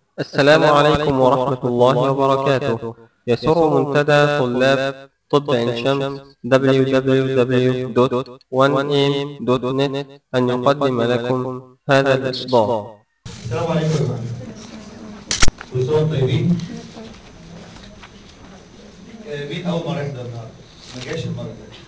السلام عليكم ورحمة الله وبركاته يسر منتدى طلاب طب عين شمس www.1am.net أن يقدم لكم هذا الإصدار السلام عليكم يا جماعه كل سنه وانتم طيبين آه، مين اول مره يحضر النهارده ما جاش المره اللي فاتت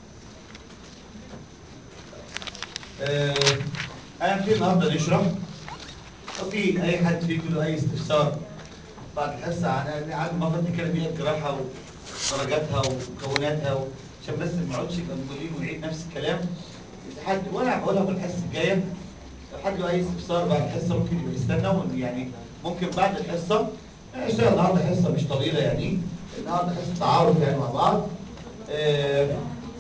آه، انا في النهارده نشرح لو في اي حد فيكم له اي استفسار بعد الحصه عن عن المفروض نتكلم فيها الجراحه ودرجاتها ومكوناتها و- عشان بس ما نقعدش مقبولين ونعيد نفس الكلام اذا حد وانا هقولها في الحصه الجايه لو حد له اي استفسار بعد الحصه ممكن يبقى يستنى ون- يعني ممكن بعد الحصه يعني اشتغل النهارده حصه مش طويله يعني النهارده حصه تعارف يعني مع بعض آه،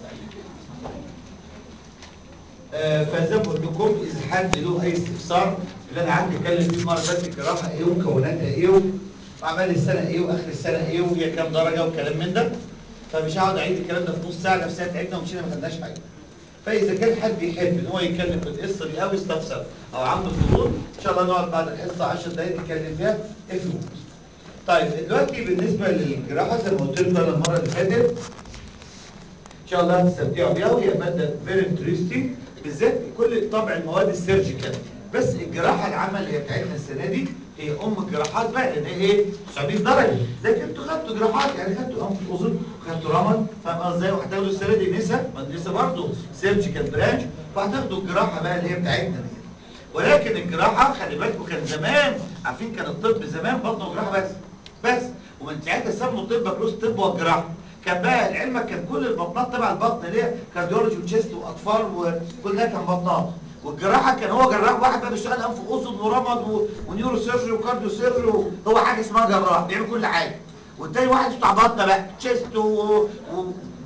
آه، فزي ما قلت لكم اذا حد له اي استفسار اللي انا قعدت اتكلم فيه المره اللي فاتت الجراحه ايه ومكوناتها ايه واعمال السنه ايه واخر السنه ايه وهي كام درجه وكلام من ده فمش هقعد اعيد الكلام ده في نص ساعه نفسها تعبنا ومشينا ما خدناش حاجه فاذا كان حد يحب ان هو يتكلم في القصه دي او يستفسر او عنده فضول ان شاء الله نقعد بعد الحصه 10 دقائق نتكلم فيها if you want. طيب دلوقتي بالنسبه للجراحه زي ما قلت لكم انا المره اللي فاتت ان شاء الله هتستمتعوا بيها وهي ماده فيري انترستنج بالذات كل طبع المواد السيرجيكال بس الجراحه العامه اللي هي بتاعتنا السنه دي هي ام الجراحات بقى لان هي ايه 900 درجه لكن انتوا خدتوا جراحات يعني خدتوا انف اذن خدتوا رمد فاهم قصدي ازاي وهتاخدوا السنه دي نسا ما نسا برضه سيرجيكال برانش فهتاخدوا الجراحه بقى اللي هي بتاعتنا دي ولكن الجراحه خلي بالكم كان زمان عارفين كان الطب زمان بطن وجراحه بس بس ومن ساعتها سموا الطب بكالوريوس الطب والجراحه كان بقى لعلمك كان كل البطنات تبع البطن اللي هي كارديولوجي وتشيست واطفال وكل ده كان بطنات والجراحه كان هو جراح واحد بقى بيشتغل انف واذن ورمد و- ونيورو سيرجري وكارديو سيرجري هو حاجه اسمها جراح بيعمل كل حاجه والتاني واحد بتاع بطنه بقى تشيست و, و...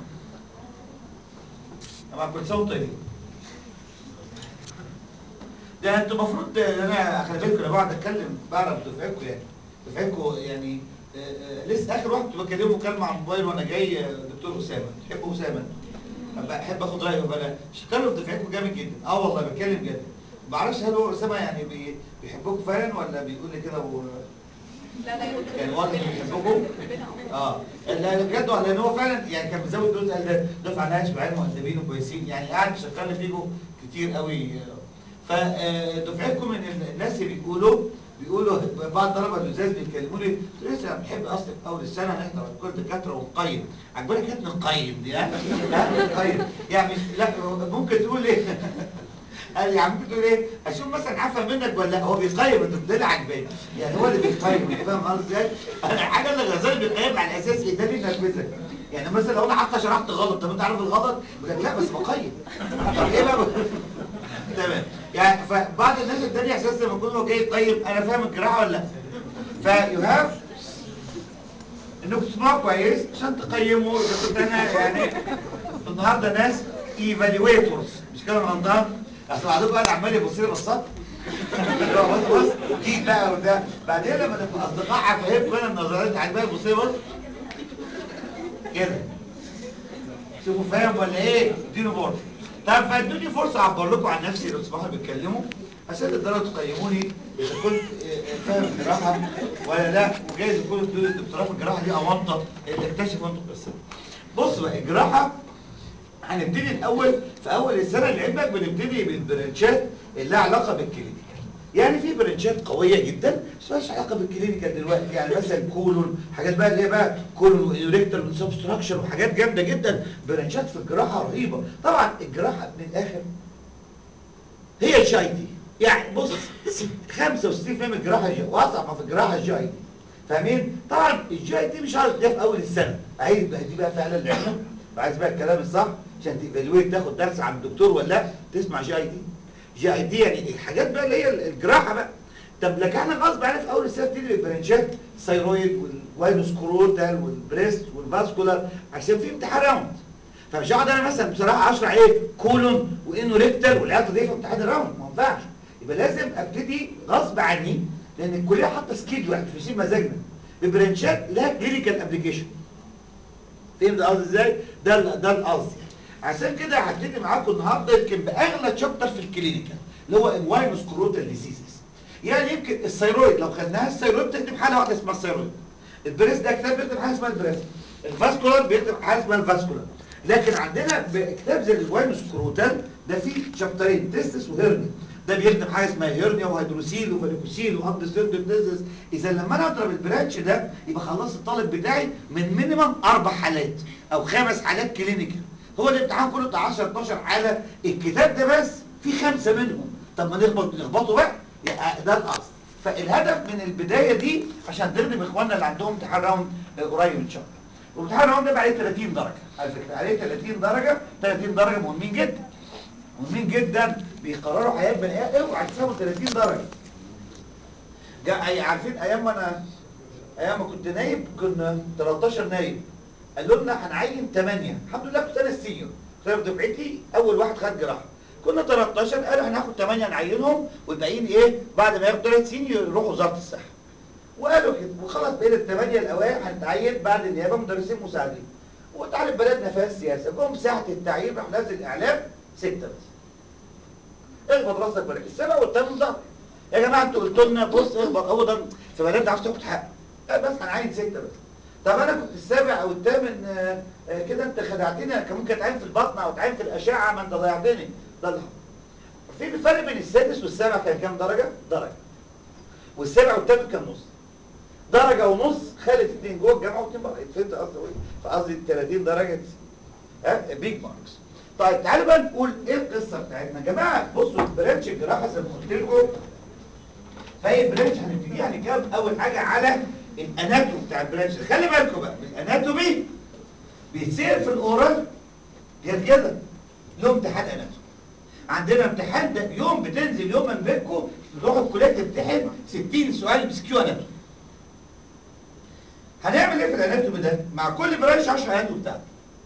طبعا كل سنه وانتم طيبين ده انتوا المفروض انا خلي بالكم انا بقعد اتكلم بعرف دفعتكم يعني دفعتكم يعني آه، آه، لسه اخر واحد كنت بكلمه مكالمه على الموبايل وانا جاي آه، دكتور اسامه تحبوا اسامه أبقى احب اخد رايه وبلا اشتغلوا في دفعتكم جامد جدا اه والله بتكلم جد ما اعرفش هل هو اسامه يعني بي- بيحبكم فعلا ولا بيقول لي كده و... لا لا يعني واضح انه بيحبكم اه لا بجد لان هو فعلا يعني كان مزود دول قال ده دفعه ناس بعين مؤدبين وكويسين يعني قاعد شغال فيكم كتير قوي فدفعتكم من الناس اللي بيقولوا بيقولوا بعض طلبه الازاز بيكلموني قلت له لسه انا بحب اصلا في اول السنه نحضر كل الدكاتره ونقيم عجباني كلمه نقيم دي ها ها؟ نقيم يعني مش لا ممكن تقول ايه قال لي يا عم بتقول ايه اشوف مثلا عفا منك ولا لا هو بيقيم انت ده اللي عجباني يعني هو اللي بيقيم انت فاهم قصدي ازاي انا حاجه اللي غزال بيقيم على اساس ايه ده اللي ينرفزك يعني مثلا لو انا حتى شرحت غلط طب انت عارف الغلط يقول لك لا بس بقيم طب ايه بقى تمام يعني فبعض الناس التانية اساس لما يكون هو جاي يقيم انا فاهم الجراحه ولا لا فيو هاف انكم تسمعوا كويس عشان تقيموا اذا كنت انا يعني النهارده ناس ايفالويتورز مش كده يا غلطان اصل بعضكم قاعد عمال يبص لي بصات اللي هو بص بص دي بقى وده بعدين لما نبقى اصدقاء هفهمكم انا النظريات بتاعت بقى بص لي بص كده شوفوا فاهم ولا ايه اديله فرصه طب فادوني فرصه اعبر لكم عن نفسي لو تسمحوا بيتكلموا عشان تقدروا تقيموني اذا كنت آه، آه، فاهم الجراحه ولا لا وجايز يكون تقولوا الدكتوراه في الجراحه دي اونطه تكتشفوا انتوا القصه بص بقى الجراحه هنبتدي الاول في اول السنه لعلمك بنبتدي بالبرنشات اللي لها علاقه بالكلينيكال يعني في برنشات قويه جدا بس مالهاش علاقه بالكلينيكال دلوقتي يعني مثلا كولون حاجات بقى اللي هي بقى كولون وانيوريكتال وسبستراكشر وحاجات جامده جدا برنشات في الجراحه رهيبه طبعا الجراحه من الاخر هي الجي اي دي يعني بص 65% من الجراحه الجي واصعب ما في الجراحه الجي اي دي فاهمين طبعا الجي اي دي مش عارف ده في اول السنه عايز بقى دي بقى فعلا العلم وعايز بقى الكلام الصح عشان تيفالويت تاخد درس عن الدكتور ولا لا تسمع جي اي دي جي اي دي يعني الحاجات بقى اللي هي الجراحه بقى طب لكن احنا غصب عننا في اول السنه بتدي البرنشات الثيرويد والواينوسكروتال والبريست والفاسكولار عشان في امتحان راوند فمش هقعد انا مثلا بصراحه اشرح ايه كولون وانوريكتال والعيال دي في امتحان الراوند ما ينفعش يبقى لازم ابتدي غصب عني لان الكليه حاطه سكيدول احنا مش ماشيين مزاجنا ببرانشات لها كلينيكال ابلكيشن فهمت قصدي ازاي؟ ده ال- ده القصد يعني عشان كده هبتدي معاكم النهارده يمكن باغلى تشابتر في الكلينيكال اللي هو الواينوس كروتال ديزيزز يعني يمكن الثيرويد لو خدناها الثيرويد بتكتب حاله واحده اسمها الثيرويد البريس ده كتاب بيكتب حاجه اسمها البريس الفاسكولار بيكتب حاجه اسمها الفاسكولار لكن عندنا بكتاب زي الجوينوس كروتال ده فيه شابترين تيستس وهيرني ده بيكتب حاجه اسمها هيرنيا وهيدروسيل وفاليكوسيل واندستيرد تيستس اذا لما انا اضرب البرانش ده يبقى خلصت الطالب بتاعي من مينيمم اربع حالات او خمس حالات كلينيكال هو الامتحان كله بتاع 10 12 حاله الكتاب ده بس فيه خمسه منهم طب ما نخبط نخبطه بقى يبقى ده الاصل فالهدف من البدايه دي عشان نخدم اخواننا اللي عندهم امتحان راوند آه، قريب ان شاء الله وامتحان راوند ده عليه 30 درجه على فكره عليه 30 درجه 30 درجه مهمين جدا مهمين جدا بيقرروا حياه بني ادم اوعى تساوي 30 درجه جا أي- عارفين ايام ما انا ايام ما كنت نايب كنا 13 نايب قالوا لنا هنعين 8 الحمد لله كنت انا السينيور كنت أنا في دفعتي اول واحد خد جراحه كنا 13 قالوا هناخد 8 نعينهم والباقيين ايه بعد ما ياخدوا 3 سنين يروحوا وزاره الصحه وقالوا كده وخلاص بقينا الثمانيه الاوائل هنتعين بعد النيابه مدرسين مساعدين وانت عارف بلدنا فيها السياسه جم ساعه التعيين راح نازل اعلام سته بس اخبط راسك بالك السبع والثامن ضغط يا جماعه انتوا قلتوا لنا بص اخبط هو ده في بلدنا عاوز تاخد حق لا بس هنعين سته بس طب انا كنت السابع او الثامن آه، آه، كده انت خدعتني انا كان ممكن اتعين في البطن او اتعين في الاشعه ما انت ضيعتني ده اللي حصل. في الفرق بين السادس والسابع كان كام درجه؟ درجه والسابع والثامن كان نص درجه ونص خلت اثنين جوه الجامعه واثنين بره فهمت قصدي ايه؟ فقصدي 30 درجه دي ها بيج ماركس طيب تعالوا بقى نقول ايه القصه بتاعتنا يا جماعه بصوا برانش الجراحه زي ما قلت لكم فهي برانش هنبتديها هنتكلم اول حاجه على الاناتومي بتاع البرانش خلي بالكم بقى الاناتومي بيتصير في الاورال غير كده له امتحان اناتومي عندنا امتحان ده يوم بتنزل يوم من بيتكم تروحوا الكليه تمتحن 60 سؤال بسكيو اناتومي هنعمل ايه في الاناتومي ده مع كل برانش 10 اناتومي بتاعته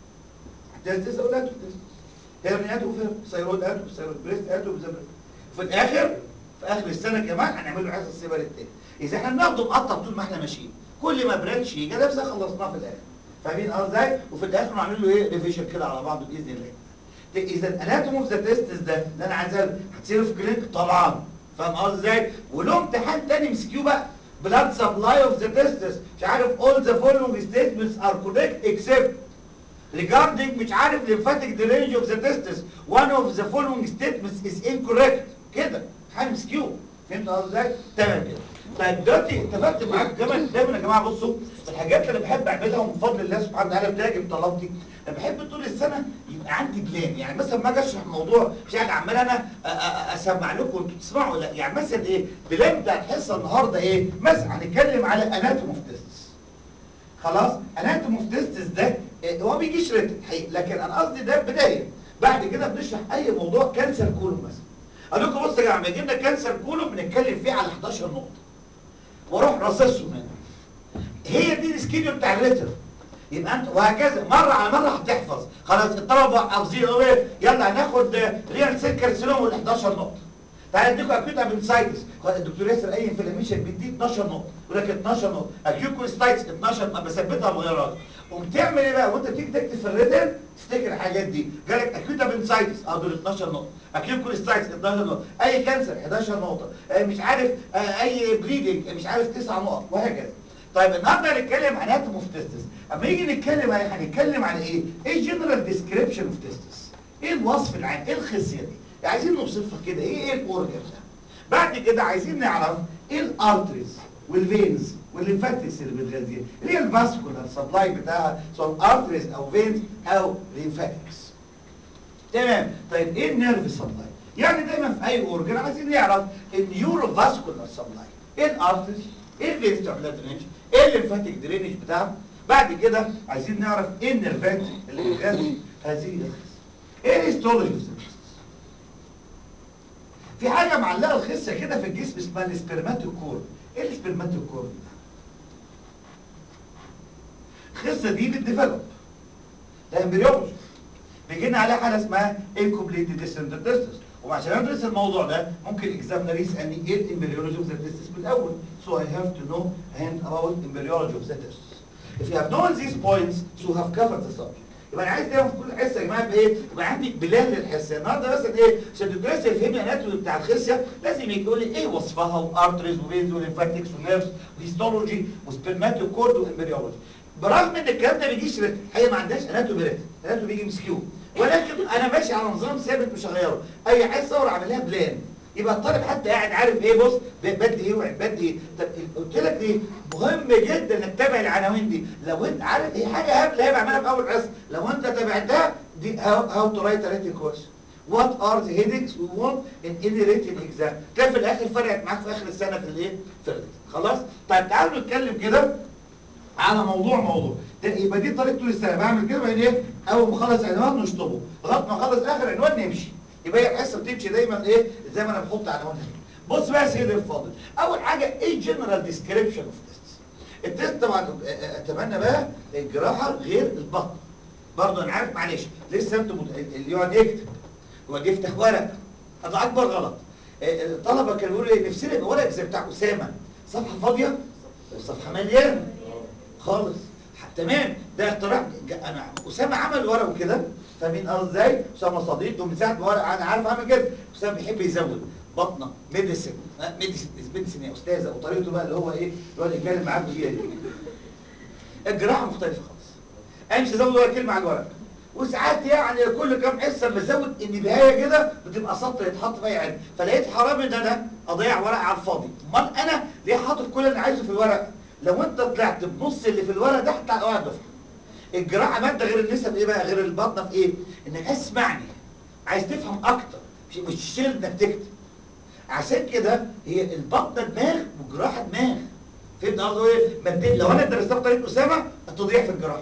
تستس او لا تستس هيرنيات وفير سيرود اتو سيرود بريست اتو بزبريست في الاخر في اخر السنه كمان هنعمل له حصه السيبر التاني اذا احنا بناخده مقطع طول ما احنا ماشيين كل ما برانش يجي نفسه خلصناه في الاخر فاهمين قصدي ازاي وفي الاخر نعمل له ايه ريفيجن كده على بعضه باذن الله ده اذا الاناتوم اوف ذا تيستس ده اللي انا عايز أقول، هتصير في كلينيك طبعا فاهم قصدي ازاي وله امتحان تاني مسكيو بقى blood supply of the testis مش عارف all the following statements are correct except regarding مش عارف lymphatic drainage of the testis one of the following statements is incorrect كده امتحان مسكيو فهمت قصدي ازاي تمام كده طيب دلوقتي اتفقت معاك دايما دايما يا جماعه بصوا الحاجات اللي بحب اعملها ومن فضل الله سبحانه وتعالى بتعجب طلبتي انا بحب طول السنه يبقى عندي بلان يعني مثلا ما اجي اشرح موضوع مش قاعد عمال انا أ- أ- اسمع لكم وانتوا تسمعوا لا يعني مثلا ايه بلان بتاع الحصه النهارده ايه مثلا هنتكلم على اناتوم اوف تيستس خلاص اناتوم اوف تيستس ده إيه، هو ما بيجيش ريتم حقيقي لكن انا قصدي ده بدايه بعد كده بنشرح اي موضوع كانسر كولوم مثلا اقول لكم بصوا يا جماعه لما يجي لنا كانسر كولوم بنتكلم فيه على 11 نقطه واروح راصصهم هنا هي دي السكيدول بتاع الريتم يبقى انت وهكذا مره على مره هتحفظ خلاص الطلبه حافظين يقولوا ايه يلا هناخد ريال سيل كارسينوم وال 11 نقطه تعالى اديكم اكيوت ابنسايتس الدكتور ياسر اي انفلاميشن بيديه 12 نقطه يقول لك 12 نقطه اكيوت كوليستايتس 12 نقطه بثبتها بغيرات قوم تعمل ايه بقى وانت بتيجي تكتب في الريتم تفتكر الحاجات دي جالك اكيوت ابنسايتس اه دول 12 نقطه اكيوت كوليستايتس 12 نقطه اي كانسر 11 نقطه آه مش عارف آه اي بليدنج مش عارف 9 نقط وهكذا طيب النهارده هنتكلم عن اناتوم اوف تيستس اما يجي نتكلم على- هنتكلم على ايه ايه جنرال ديسكريبشن اوف تيستس ايه الوصف العام ايه الخصيه دي عايزين نوصفها كده ايه ايه الاورجن ده بعد كده عايزين نعرف ايه الارتريز والفينز والليمفاتكس اللي بتغذيها اللي هي الفاسكولار سبلاي بتاعها سواء ارتريز او فينز او ليمفاتكس تمام طيب ايه النيرف سبلاي يعني دايما في اي اورجن عايزين نعرف النيورو فاسكولار سبلاي ايه الارتريز ايه الفينز بتاع درينج ايه الليمفاتيك درينج بتاعه بعد كده عايزين نعرف ايه النيرفات اللي بتغذي هذه الخصيه ايه الهيستولوجي اوف في حاجه معلقه الخصه كده في الجسم اسمها السبرماتوكور ايه السبرماتوكور ده الخصه دي بتديفلوب ده امبريولوجي بيجي لنا عليها حاله اسمها انكومبليت ديسنت تيستس وعشان ندرس الموضوع ده ممكن اكزامنر يسالني ايه الامبريولوجي اوف ذا تيستس من الاول so I have to know and about embryology of the testis if you have known these points you have covered the subject يبقى انا عايز دايما في كل حصه يا جماعه يبقى ايه يبقى عندي بلان للحصه النهارده مثلا ايه عشان الدكتور لسه يفهمني الاناتومي بتاع الخصيه لازم يقول لي ايه وصفها وارتريز وفينز وليمفاتكس ونيرفز وهيستولوجي وسبرماتوكورد وامبريولوجي برغم ان الكلام ده ما بيجيش رتم الحقيقه ما عندهاش اناتومي رتم الاناتومي بيجي مسكيو ولكن انا ماشي على نظام ثابت مش هغيره اي حصه اورا اعمل لها بلان يبقى الطالب حتى قاعد عارف ايه بص بدي ايه وبدي ايه طب قلت لك ايه مهم جدا انك تتابع العناوين دي لو انت عارف هي حاجه هبله هي بعملها في اول حصه لو انت تابعتها دي هاو تو رايت ريتنج كويشن وات ار ذا هيدنجز وي وونت ان اني ريتنج اكزام تلاقي في الاخر فرقت معاك في اخر السنه في الايه في الريتنج خلاص طيب تعالوا نتكلم كده على موضوع موضوع ده يبقى دي طريقه طول السنه بعمل كده بعدين ايه اول ما اخلص عنوان نشطبه لغايه ما اخلص اخر عنوان نمشي يبقى هي الحصه بتمشي دايما ايه زي ما انا بحط عنوانها بص بقى يا سيدي الفاضل اول حاجه ايه جنرال ديسكريبشن اوف تيست التيست طبعا اتمنى بقى الجراحه غير البطن برضه انا عارف معلش لسه انتوا مت... اللي يقعد يكتب يقعد يفتح ورق هذا اكبر غلط الطلبه كانوا بيقولوا ايه نفسنا يبقى ورق زي بتاع اسامه صفحه فاضيه والصفحه مليانه خالص تمام ده اختراع انا اسامه عمل ورقه كده فاهمين قصدي ازاي اسامه صديق ومن ساعه ما ورق انا عارف اعمل كده اسامه بيحب يزود بطنه ميديسن ميديسن ميديسن يا استاذه وطريقته بقى اللي هو ايه يقعد يتكلم معاكم فيها دي الجراحه مختلفه خالص انا مش هزود ولا كلمه على الورق وساعات يعني كل كام حصه بزود النهايه كده بتبقى سطر يتحط فيها علم فلقيت حرام ان انا اضيع ورق على الفاضي امال انا ليه حاطط كل اللي عايزه في الورق لو انت طلعت بنص اللي في الورق ده هتطلع اوعى دفعه الجراحه ماده غير النسب ايه بقى غير البطنه في ايه انك اسمعني عايز تفهم اكتر مش مش تشتغل انك تكتب عشان كده هي البطنه دماغ والجراحه دماغ فهمت قصدي ايه مادين لو انا درستها بطريقه اسامه هتضيع في الجراحه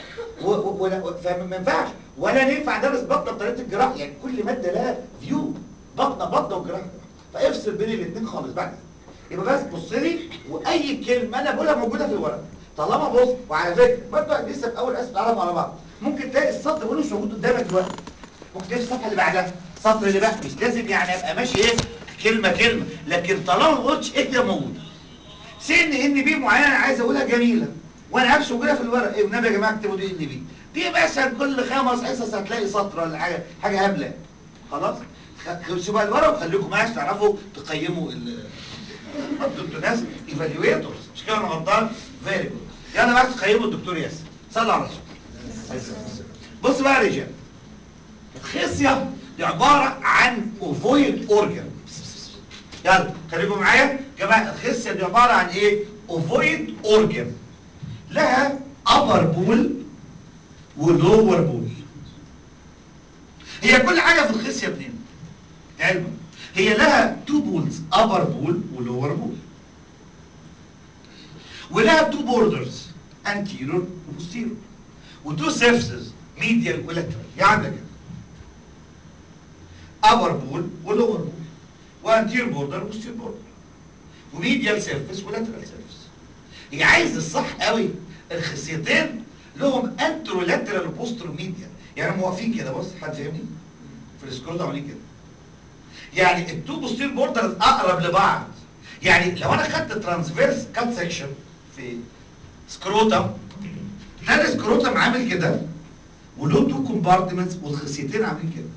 فما ينفعش ولا ينفع ادرس بطنه بطريقه الجراحه يعني كل ماده لها فيو بطنه بطنه وجراحه فافصل بين الاثنين خالص بعد يبقى بس بص لي واي كلمه انا بقولها موجوده في الورق طالما بص وعلى فكره برضه لسه في اول اسم تعرفوا على بعض ممكن تلاقي السطر بقوله مش موجود قدامك دلوقتي ممكن تلاقي الصفحه اللي بعدها السطر اللي بعد مش لازم يعني ابقى ماشي ايه كلمه كلمه لكن طالما ما قلتش اكتب موجود سن ان بي معينه عايز اقولها جميله وانا عارفش موجوده في الورق ايه والنبي يا جماعه اكتبوا دي ان بي دي مثلا كل خمس حصص هتلاقي سطر ولا حاجه حاجه هبله خلاص خلصوا بقى الورق وخليكم معايا تعرفوا تقيموا انتوا ناس ايفالويتورز مش كده انا غلطان فيري جود يلا بس تقيموا الدكتور ياسر صلى على الرسول بص بقى يا رجال الخصيه دي عباره عن اوفويد اورجان يلا خليكم معايا يا جماعه الخصيه دي عباره عن ايه اوفويد اورجان لها ابر بول ولور بول هي كل حاجه في الخصيه اتنين علما هي لها تو بولز ابر بول ولور بول ولها تو بوردرز انتيرور وبوستيرور وتو سيرفسز ميديال ولاترال يعني عندك ابر بول ولور بول وانتير بوردر وبوستير بوردر وميديال سيرفس ولاترال سيرفس هي عايز الصح قوي الخصيتين لهم انترو لاترال وبوسترو ميديال يعني هم واقفين كده بص حد فاهمني في السكرول ده عاملين كده يعني التو بوستير بوردرز اقرب لبعض يعني لو انا خدت ترانسفيرس كات سيكشن في سكروتم تلاقي السكروتم عامل كده وله تو كومبارتمنتس والخصيتين عاملين كده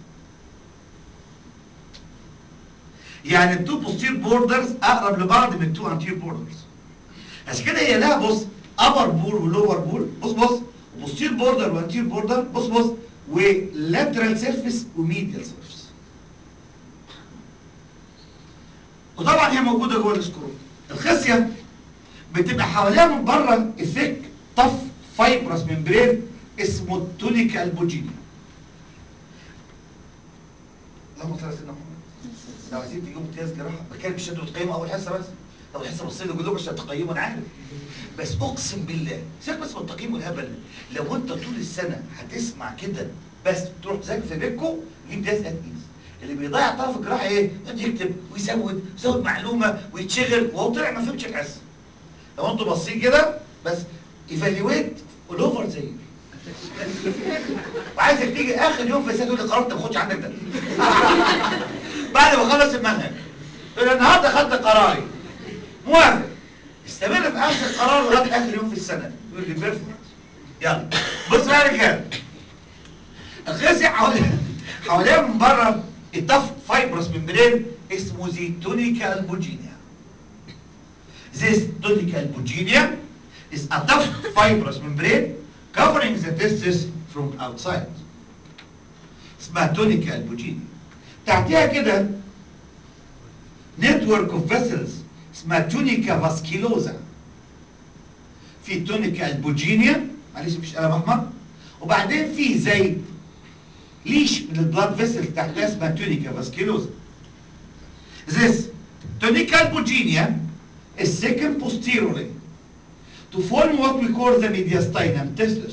يعني التو بوستير بوردرز اقرب لبعض من التو انتير بوردرز عشان كده هي لها بص ابر بول ولور بول بص بص بوستير بوردر وانتير بوردر بص بص ولاترال سيرفيس وميديال سيرفيس وطبعا هي موجوده جوه السكرو الخصيه بتبقى حواليها من بره الثيك طف فايبرس ممبرين اسمه التونيكا البوجيني اللهم صل على سيدنا محمد لو عايزين تجيبوا امتياز جراحه بتكلم مش انتوا بتقيموا اول حصه بس اول حصه بص لي كلكم عشان تقيموا انا عارف بس اقسم بالله سيبك بس من التقييم والهبل لو انت طول السنه هتسمع كده بس تروح تذاكر في بيتكم دي امتياز اتقيس اللي بيضيع طرف الجراحه ايه؟ يقعد يكتب ويزود يزود معلومه ويتشغل وهو طلع ما فهمش الحصه لو انتوا باصين كده بس ايفالويت الاوفر زي وعايزك تيجي اخر يوم في السنه تقول لي قررت ما اخدش عندك ده بعد ما اخلص المنهج تقول لي النهارده خدت قراري موافق استمر في اخر القرار لغايه اخر يوم في السنه يقول لي بيرفكت يلا بص بقى يا رجاله الخصيه حواليها حواليها من بره الطف فايبرس ممبرين اسمه زي تونيكا البوجينيا This tonic albuginia is a tough fibrous membrane covering the testis from outside. اسمها تونيكا البوجينيا. تحتها كده network of vessels اسمها تونيكا فاسكيلوزا. في تونيكا البوجينيا معلش مفيش قلم احمر وبعدين في زي ليش من البلاد فيسل تحتها اسمها تونيكا فاسكيلوزا. This tonic albuginia is second posteriorly to form what we call the mediastinum testis.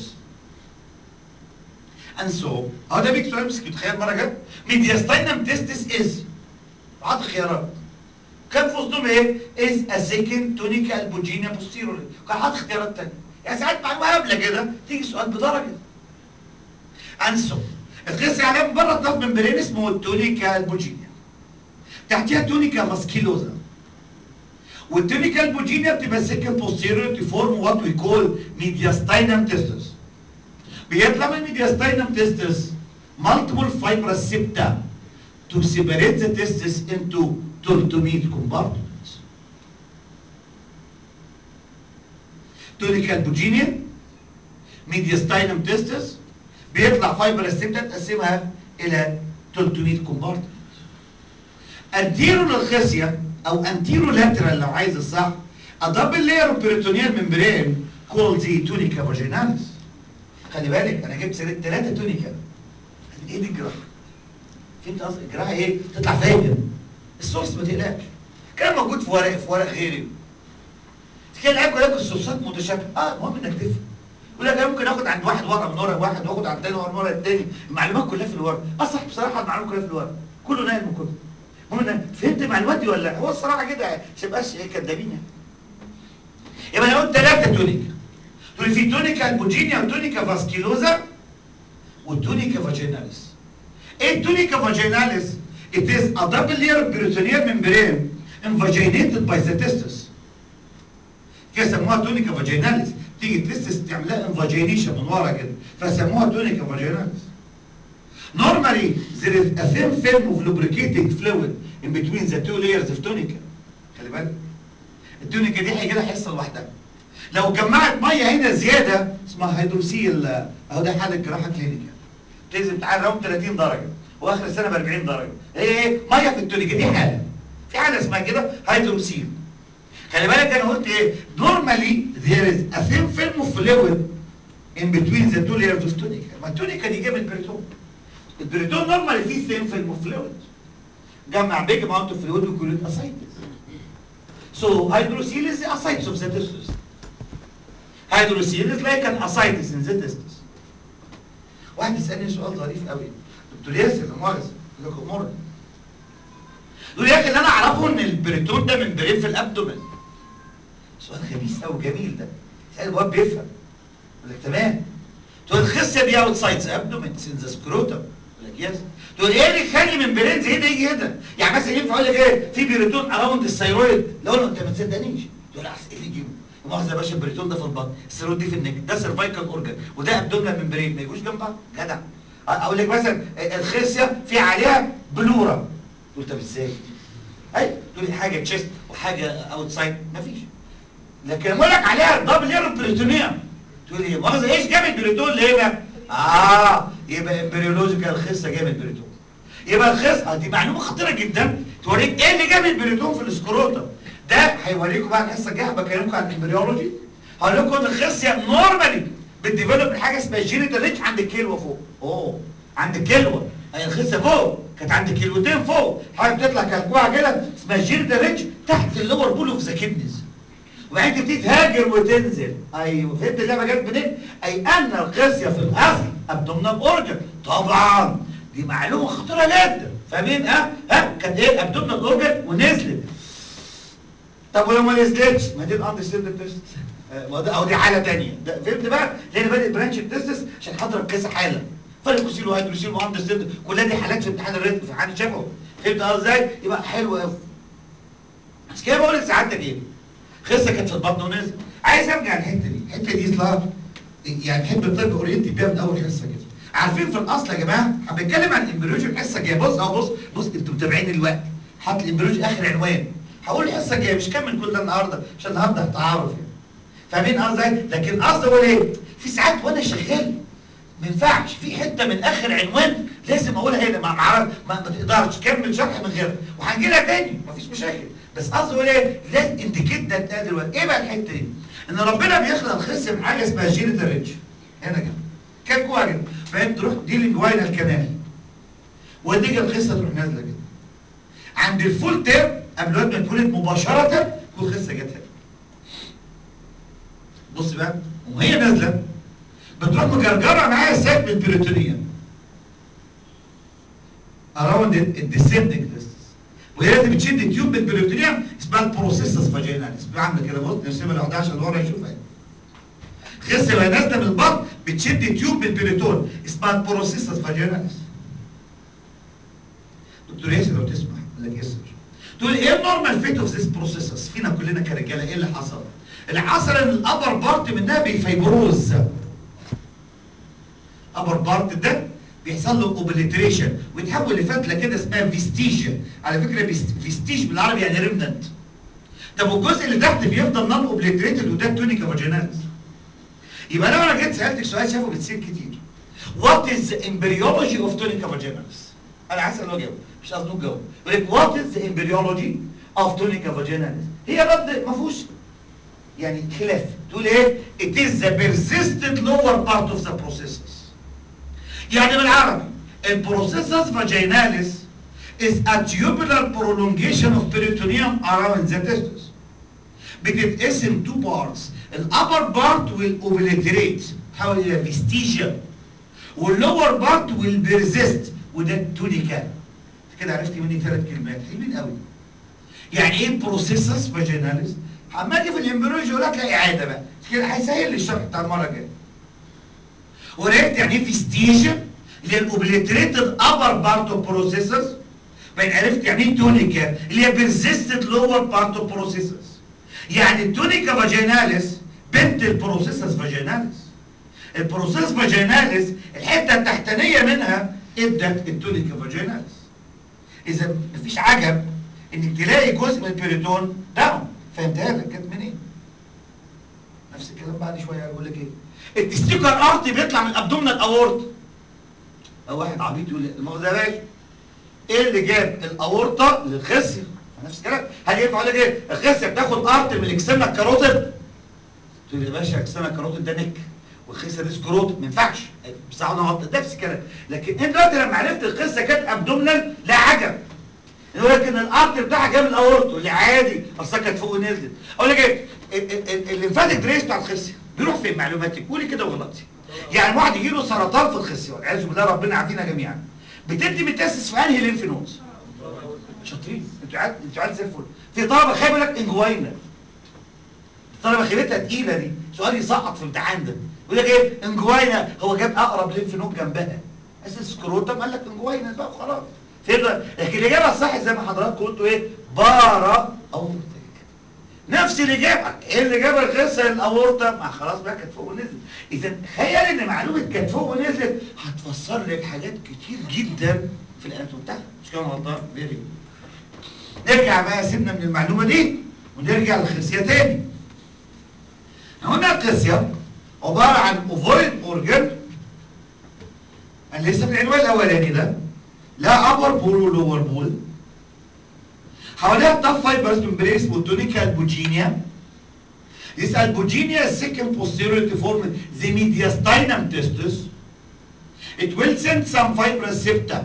And so, هو ده بيك سؤال مسكين تخيل مرة جت mediastinum testis is عطي خيارات كان في وسطهم ايه؟ is a second tonic albuginia posteriorly كان حاطط اختيارات تانية يعني ساعات معلومة هبلة كده تيجي سؤال بدرجة And so, القيس عليها من بره الطرف ممبرين اسمه التونيكا البوجينيا تحتها تونيكا فاسكيلوزا والتونيكا البوجينيا بتبقى سكن posterior to form what we call mediastinum testis بيطلع من mediastinum testis multiple fibrous septa to separate the testis into toltomid compartments تونيكا البوجينيا mediastinum testis بيطلع فايبرس سيبتا تقسمها الى 300 كومبارتمنت انتيرو للخصيه او انتيرو لاترال لو عايز الصح a double layer of peritoneal membrane called the tunica vaginalis خلي بالك انا جبت سيره ثلاثه تونيكا ايه دي الجراحه فهمت قصدي الجراحه ايه تطلع فاهم السورس ما تقلقش كان موجود في ورق في ورق غيري كان العيب يقول لك السورسات متشابهه اه المهم انك تفهم يقول لك انا ممكن اخد عند واحد ورقه من ورق واحد واخد عند تاني ورقه من ورق التاني المعلومات كلها في الورق اصح بصراحه المعلومات كلها في الورق كله نايم من كله المهم إنك فهمت المعلومات دي ولا لا هو الصراحه كده عشان يبقاش إيه كدابين يعني يبقى انا قلت ثلاثه تونيكا تقول في تونيكا البوجينيا وتونيكا فاسكيلوزا والتونيكا فاجيناليس ايه التونيكا فاجيناليس it is a double layer of peritoneal membrane invaginated by the testis كده سموها تونيكا فاجيناليس تيجي التستس تعملها انفاجينيشن من ورا كده فسموها تونيكا فاجيناليس Normally, there is a thin film of lubricating fluid in between the two layers of tunica. خلي بالك. التونيكا دي هيجي لها حصه لوحدها. لو جمعت ميه هنا زياده اسمها هيدروسيل اهو ده حاله جراحه كلينيكال. تنزل امتحان راوند 30 درجه واخر السنه ب 40 درجه. هي ايه؟ ميه في التونيكا دي حاله. في حاله اسمها كده هيدروسيل. خلي بالك انا قلت ايه؟ normally there is a thin film of fluid in between the two layers of tunica. ما التونيكا دي جايه من البريتون. البريتون نورمال فيه ثين فيلم اوف فلويد جمع بيج اماونت اوف فلويد وكلود اسايتس سو هيدروسيل از اسايتس اوف ذا تستس هيدروسيل از لايك ان اسايتس ان ذا تستس واحد يسالني سؤال ظريف قوي دكتور ياسر لا مؤاخذه يقول لك امرني يقول يا اخي اللي انا اعرفه ان البريتون ده من برين في الابدومن سؤال خبيث قوي جميل ده سؤال الواد بيفهم يقول لك تمام تقول الخصيه دي اوت سايد ذا ابدومن سين ذا سكروتم يقول لك يس تقول ايه اللي يخلي من برين زي ده يجي هنا يعني مثلا ينفع اقول لك ايه في بريتون اراوند الثيرويد لو انا انت ما تصدقنيش تقول لا ايه اللي يجيبه مؤاخذه يا باشا البريتون ده في البطن الثيرويد دي في النك ده سيرفايكال اورجن وده ابدومنال ممبرين ما يجوش جنب بعض جدع اقول لك مثلا الخصيه في عليها بلورا تقول طب ازاي اي تقول لي حاجه تشيست وحاجه اوت سايد مفيش لكن اقول لك عليها دبل لير بريتونيوم تقول لي مؤاخذه ايش جاب البريتون لهنا اه يبقى امبريولوجيكال خصه جاب البريتون يبقى الخصه دي معلومه خطيره جدا توريك ايه اللي جاب البريتون في السكروتم ده هيوريكم بقى الحصه الجايه بكلمكم عن الامبريولوجي هقول لكم ان الخصيه نورمالي بتديفلوب حاجه اسمها جينيتال ريتش عند الكلوه فوق اوه عند الكلوه هي الخصيه فوق كانت عند كيلوتين فوق حاجه بتطلع كلكوعه كده اسمها جينيتال ريتش تحت اللور بول اوف ذا كيدنيز وبعدين تبتدي تهاجر وتنزل ايوه فهمت اللعبه جت منين؟ اي ان الخصيه في الاصل ابدومينال اورجن طبعا دي معلومه خطيره جدا فاهمين ها؟ ها كانت ايه ابدومينال اورجن ونزلت طب ولو ما نزلتش ما دي الاندرستاند تيست ما ده او دي حاله ثانيه فهمت بقى؟ لان بادئ برانش تيستس عشان حضرتك كذا حاله فالكوسيل وهيدروسيل واندرستاند كلها دي حالات في امتحان الريتم في امتحان شفوي فهمت ازاي؟ يبقى حلو قوي بس كده بقول لسعادتك ايه؟ خسه كانت في البطن ونزل عايز ارجع الحته دي الحته دي اصلها يعني بحب الطب اورينتي بيها من اول حصه كده عارفين في الاصل يا جماعه هنتكلم عن الامبريولوجي الحصه الجايه بص اهو بص بص انتوا متابعين الوقت حاطط الامبريولوجي اخر عنوان هقول الحصه الجايه مش كمل كل ده النهارده عشان النهارده هتعرف يعني فاهمين قصدي لكن قصدي اقول ايه في ساعات وانا شغال ما ينفعش في حته من اخر عنوان لازم اقولها هنا ما ما, ما, ما تقدرش تكمل شرح من غيرها وهنجي لها تاني مفيش مشاكل بس قصدي اقول ايه لازم انت كده تلاقي دلوقتي ايه بقى الحته دي ان ربنا بيخلق الخص من حاجه اسمها جينيتال ريتش هنا كده كان جوه كده فاهم تروح دي الجواينا الكنال وديك الخصه تروح نازله كده عند الفول تيرم قبل الواد ما يتولد مباشره تكون الخصه جت هنا بص بقى وهي نازله بتروح مجرجره معايا ساك من البريتونيوم اراوند الديسندنج ديستنس وهي لازم تشد تيوب من البريتونيوم اسمها البروسيسس فاجيناليس عامله كده بص نرسمها لوحدها عشان ورا يشوفها خس وهي نازله من البطن بتشد تيوب من البريتون اسمها البروسيسس فاجيناليس دكتور ياسر لو تسمح قال لك ياسر تقول ايه النورمال فيت اوف ذيس بروسيسس فينا كلنا كرجاله ايه اللي حصل اللي حصل ان الابر بارت منها بيفيبروز ابر بارت ده بيحصل له اوبليتريشن ويتحول لفتله كده اسمها فيستيجيا على فكره فيستيج بالعربي يعني ريمننت طب والجزء اللي تحت بيفضل نون اوبليتريتد وده التونيكا فاجيناليس يبقى لو انا جيت سالتك سؤال شافه بتصير كتير وات از امبريولوجي اوف تونيكا فاجيناليس انا عايز اسال اجاوب مش قصدي تجاوب يقول لك وات از امبريولوجي اوف تونيكا فاجيناليس هي رد ما فيهوش يعني خلاف تقول ايه it is the persistent lower part of the processes يعني بالعربي البروسيسس فاجيناليس is a tubular prolongation of peritoneum around the testis بتتقسم two parts الابر بارت will obliterate تحول الى فيستيجيا واللور بارت will persist وده التونيكا كده عرفت مني ثلاث كلمات حلوين قوي يعني ايه بروسيسس فاجيناليس اما اجي في الامبريولوجي يقول لك لا اعاده بقى كده هيسهل لي الشرح بتاع المره الجايه وريت يعني ايه فيستيجيا اللي هي الاوبليتريتد ابر بارت اوف بروسيسس بقيت عرفت يعني ايه تونيكا اللي هي بيرزيستد لور بارت اوف بروسيسس يعني التونيكا فاجيناليس بنت البروسيسس فاجيناليس البروسيس فاجيناليس الحته التحتانيه منها ادت التونيكا فاجيناليس اذا مفيش عجب انك تلاقي جزء من البريتون داون فهمتها لك كانت منين نفس الكلام بعد شويه هقول لك ايه التستيكر ارتي بيطلع من الابدومينال اورت او واحد عبيط يقول لي المؤاخذه يا باشا ايه اللي جاب الاورطه للخصيه نفس الكلام هل ينفع اقول لك ايه الخصيه بتاخد ارت من الاكسترنال كاروتيد تقول لي يا باشا اكسترنال كاروتيد ده نك والخصيه دي سكروت ما ينفعش بصراحه انا غلطت نفس الكلام لكن انت دلوقتي لما عرفت القصه كانت ابدومينال لا عجب يقول لك ان الارت بتاعها جاب الاورطه اللي عادي اصلا كانت فوق ونزلت اقول لك ايه الليمفاتيك دريس بتاع الخصيه بيروح فين معلوماتك قولي كده وغلطتي يعني واحد يجي له سرطان في الخصيه والعياذ بالله ربنا يعافينا جميعا بتدي متاسس في انهي ليمف نودز شاطرين انتوا عاد انتوا عاد زي الفل في طلبه خايبه لك انجوينا الطلبه خيبتها تقيله دي سؤال يسقط في الامتحان ده يقول لك ايه انجوينا هو جاب اقرب ليمف نود جنبها اساس سكروتم قال لك انجوينا بقى وخلاص فهمت لكن الاجابه الصح زي ما حضراتكم قلتوا ايه بارا اورتك نفس الاجابه ايه اللي جاب القصه الاورطه ما خلاص بقى كانت فوق ونزلت اذا تخيل ان معلومه كانت فوق ونزلت هتفسر لك حاجات كتير جدا في الاناتوم بتاعها مش كده غلطان فيري نرجع بقى سيبنا من المعلومه دي ونرجع للخصيه تاني هنا القصيه عباره عن اوفويد اورجن اللي لسه في العنوان الاولاني ده لا ابر بول ولور بول حواليها التاف فايبرز ممبريس والتونيكا البوجينيا يسأل بوجينيا second posterior to form the mediastinum testis it will send some fibrous septum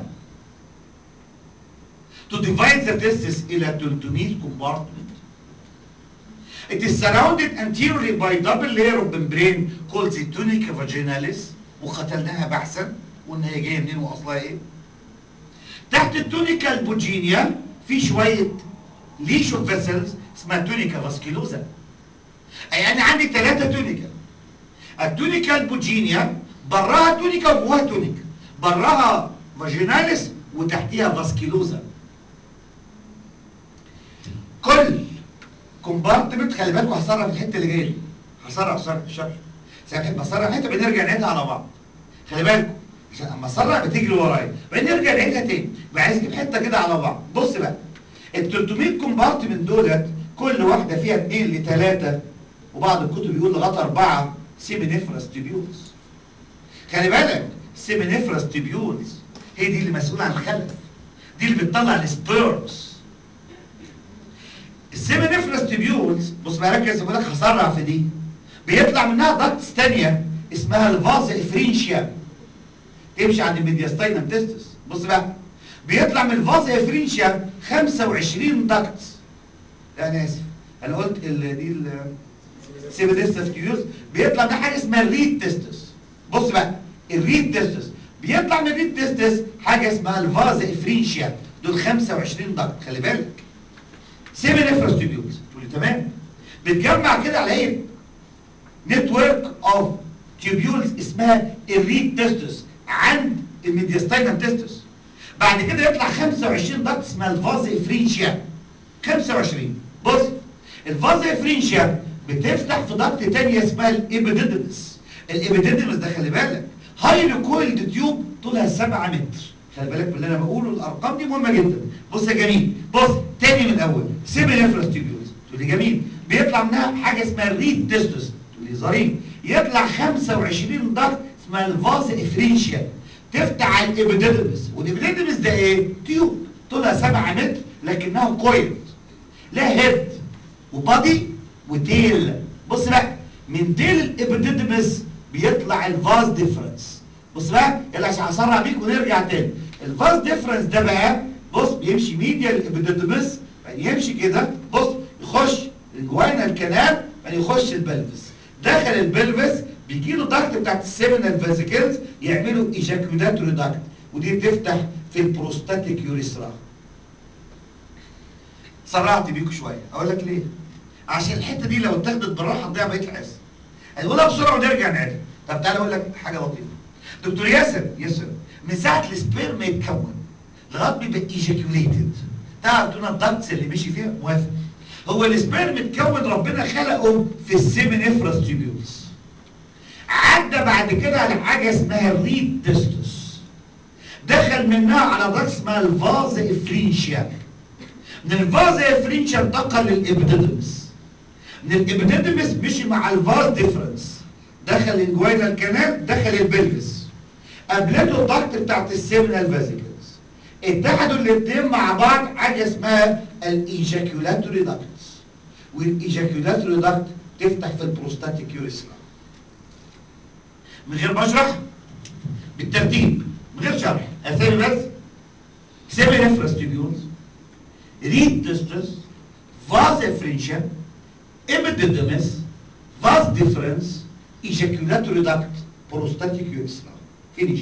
to divide the testis إلى 300 compartment it is surrounded anteriorly by double layer of membrane called the tunica vaginalis وقتلناها بحثا وان هي جايه منين واصلها ايه تحت التونيكا البوجينيا في شويه ليش اوف فيسلز اسمها تونيكا فاسكيلوزا اي انا عندي ثلاثه تونيكا التونيكا البوجينيا براها تونيكا وجواها تونيكا براها فاجيناليس وتحتيها فاسكيلوزا كل كومبارتمنت خلي بالكم هصرف الحته اللي جايه دي هصرف صرف الشرح بحب اصرف حته بنرجع نعيدها على بعض خلي بالكم عشان اما اسرع بتجري ورايا بعدين نرجع نعيدها تاني يبقى عايز اجيب حته كده على بعض بص بقى ال 300 كومبارتمنت دولت كل واحده فيها 2 ل 3 وبعض الكتب يقول لغايه 4 سيمينيفرس تيبيولز خلي بالك سيمينيفرس تيبيولز هي دي اللي مسؤوله عن الخلف دي اللي بتطلع السبيرمز السيمينيفرس تيبيولز بص بقى ركز بقول لك هسرع في دي بيطلع منها داكتس ثانيه اسمها الفاز افرينشيا تمشي عند الميدياستاينم تستس بص بقى بيطلع من الفاز افرينشيا 25 داكتس لا انا اسف انا قلت ال دي السيمينيفرس تيبيولز بيطلع من حاجه اسمها الريد تستس بص بقى الريد تستس بيطلع من الريد تستس حاجه اسمها الفاز افرينشيا دول 25 داكت خلي بالك سيمينيفرس تيبيولز تقول لي تمام بتجمع كده على ايه نتورك اوف تيبيولز اسمها الريد تستس عند الميدياستاينم تستس بعد كده يطلع 25 داكت اسمها الفاز افرينشيا 25 بص الفاز افرينشيا بتفتح في داكت تانية اسمها الابيديدمس الابيديدمس ده خلي بالك هايلي كويلد تيوب طولها 7 متر خلي بالك من اللي انا بقوله الارقام دي مهمه جدا بص يا جميل بص تاني من الاول سيمينيفرس تيبيولز تقول لي جميل بيطلع منها حاجه اسمها الريد تستس تقول لي ظريف يطلع 25 ضغط اسمها الفاز افرينشيا تفتح على الابيديدمس والابيديدمس ده ايه تيوب طولها 7 متر لكنها كويلد لها هيد وبادي وتيل بص بقى من تيل الابيديدمس بيطلع الفاز ديفرنس بص بقى يلا عشان اسرع بيك ونرجع تاني الفاز ديفرنس ده بقى بص بيمشي ميديا الابيديدمس يمشي كده بص يخش الجوانا الكنال بعدين يخش البلفس دخل البلفس بيجي له ضغط بتاعت السيمينال فازيكلز يعملوا ايجاكولاتوري ضغط ودي بتفتح في البروستاتيك يوريثرا سرعت بيكوا شويه اقول لك ليه عشان الحته دي لو اتاخدت بالراحه تضيع بقيه الحصه هنقولها بسرعه ونرجع نعيدها طب تعالى اقول لك حاجه لطيفه دكتور ياسر ياسر من ساعه السبيرم ما يتكون لغايه ما يبقى ايجاكوليتد تعرف تقول الضغط اللي مشي فيها موافق هو السبيرم اتكون ربنا خلقه في السيمينيفرس تيبيولز عدى بعد كده على حاجه اسمها الريد ديستوس دخل منها على ضغط اسمها الفاز افرينشيا من الفاز افرينشيا انتقل للابيديدمس من الابيديدمس مشي مع الفاز ديفرنس دخل الجوينال كانال دخل البلفس قابلته الضغط بتاعت السيمينال فازيكلز اتحدوا الاثنين مع بعض حاجه اسمها الايجاكولاتوري داكتس والايجاكولاتوري داكت تفتح في البروستاتيك يوريثرا من غير ما اشرح بالترتيب من غير شرح اسامي بس سيمينيفرس تيبيولز ريد ديسترس فاز افرينشن ابيديدمس فاز ديفرنس ايجاكولاتوري داكت بروستاتيك يوريثرا فينيش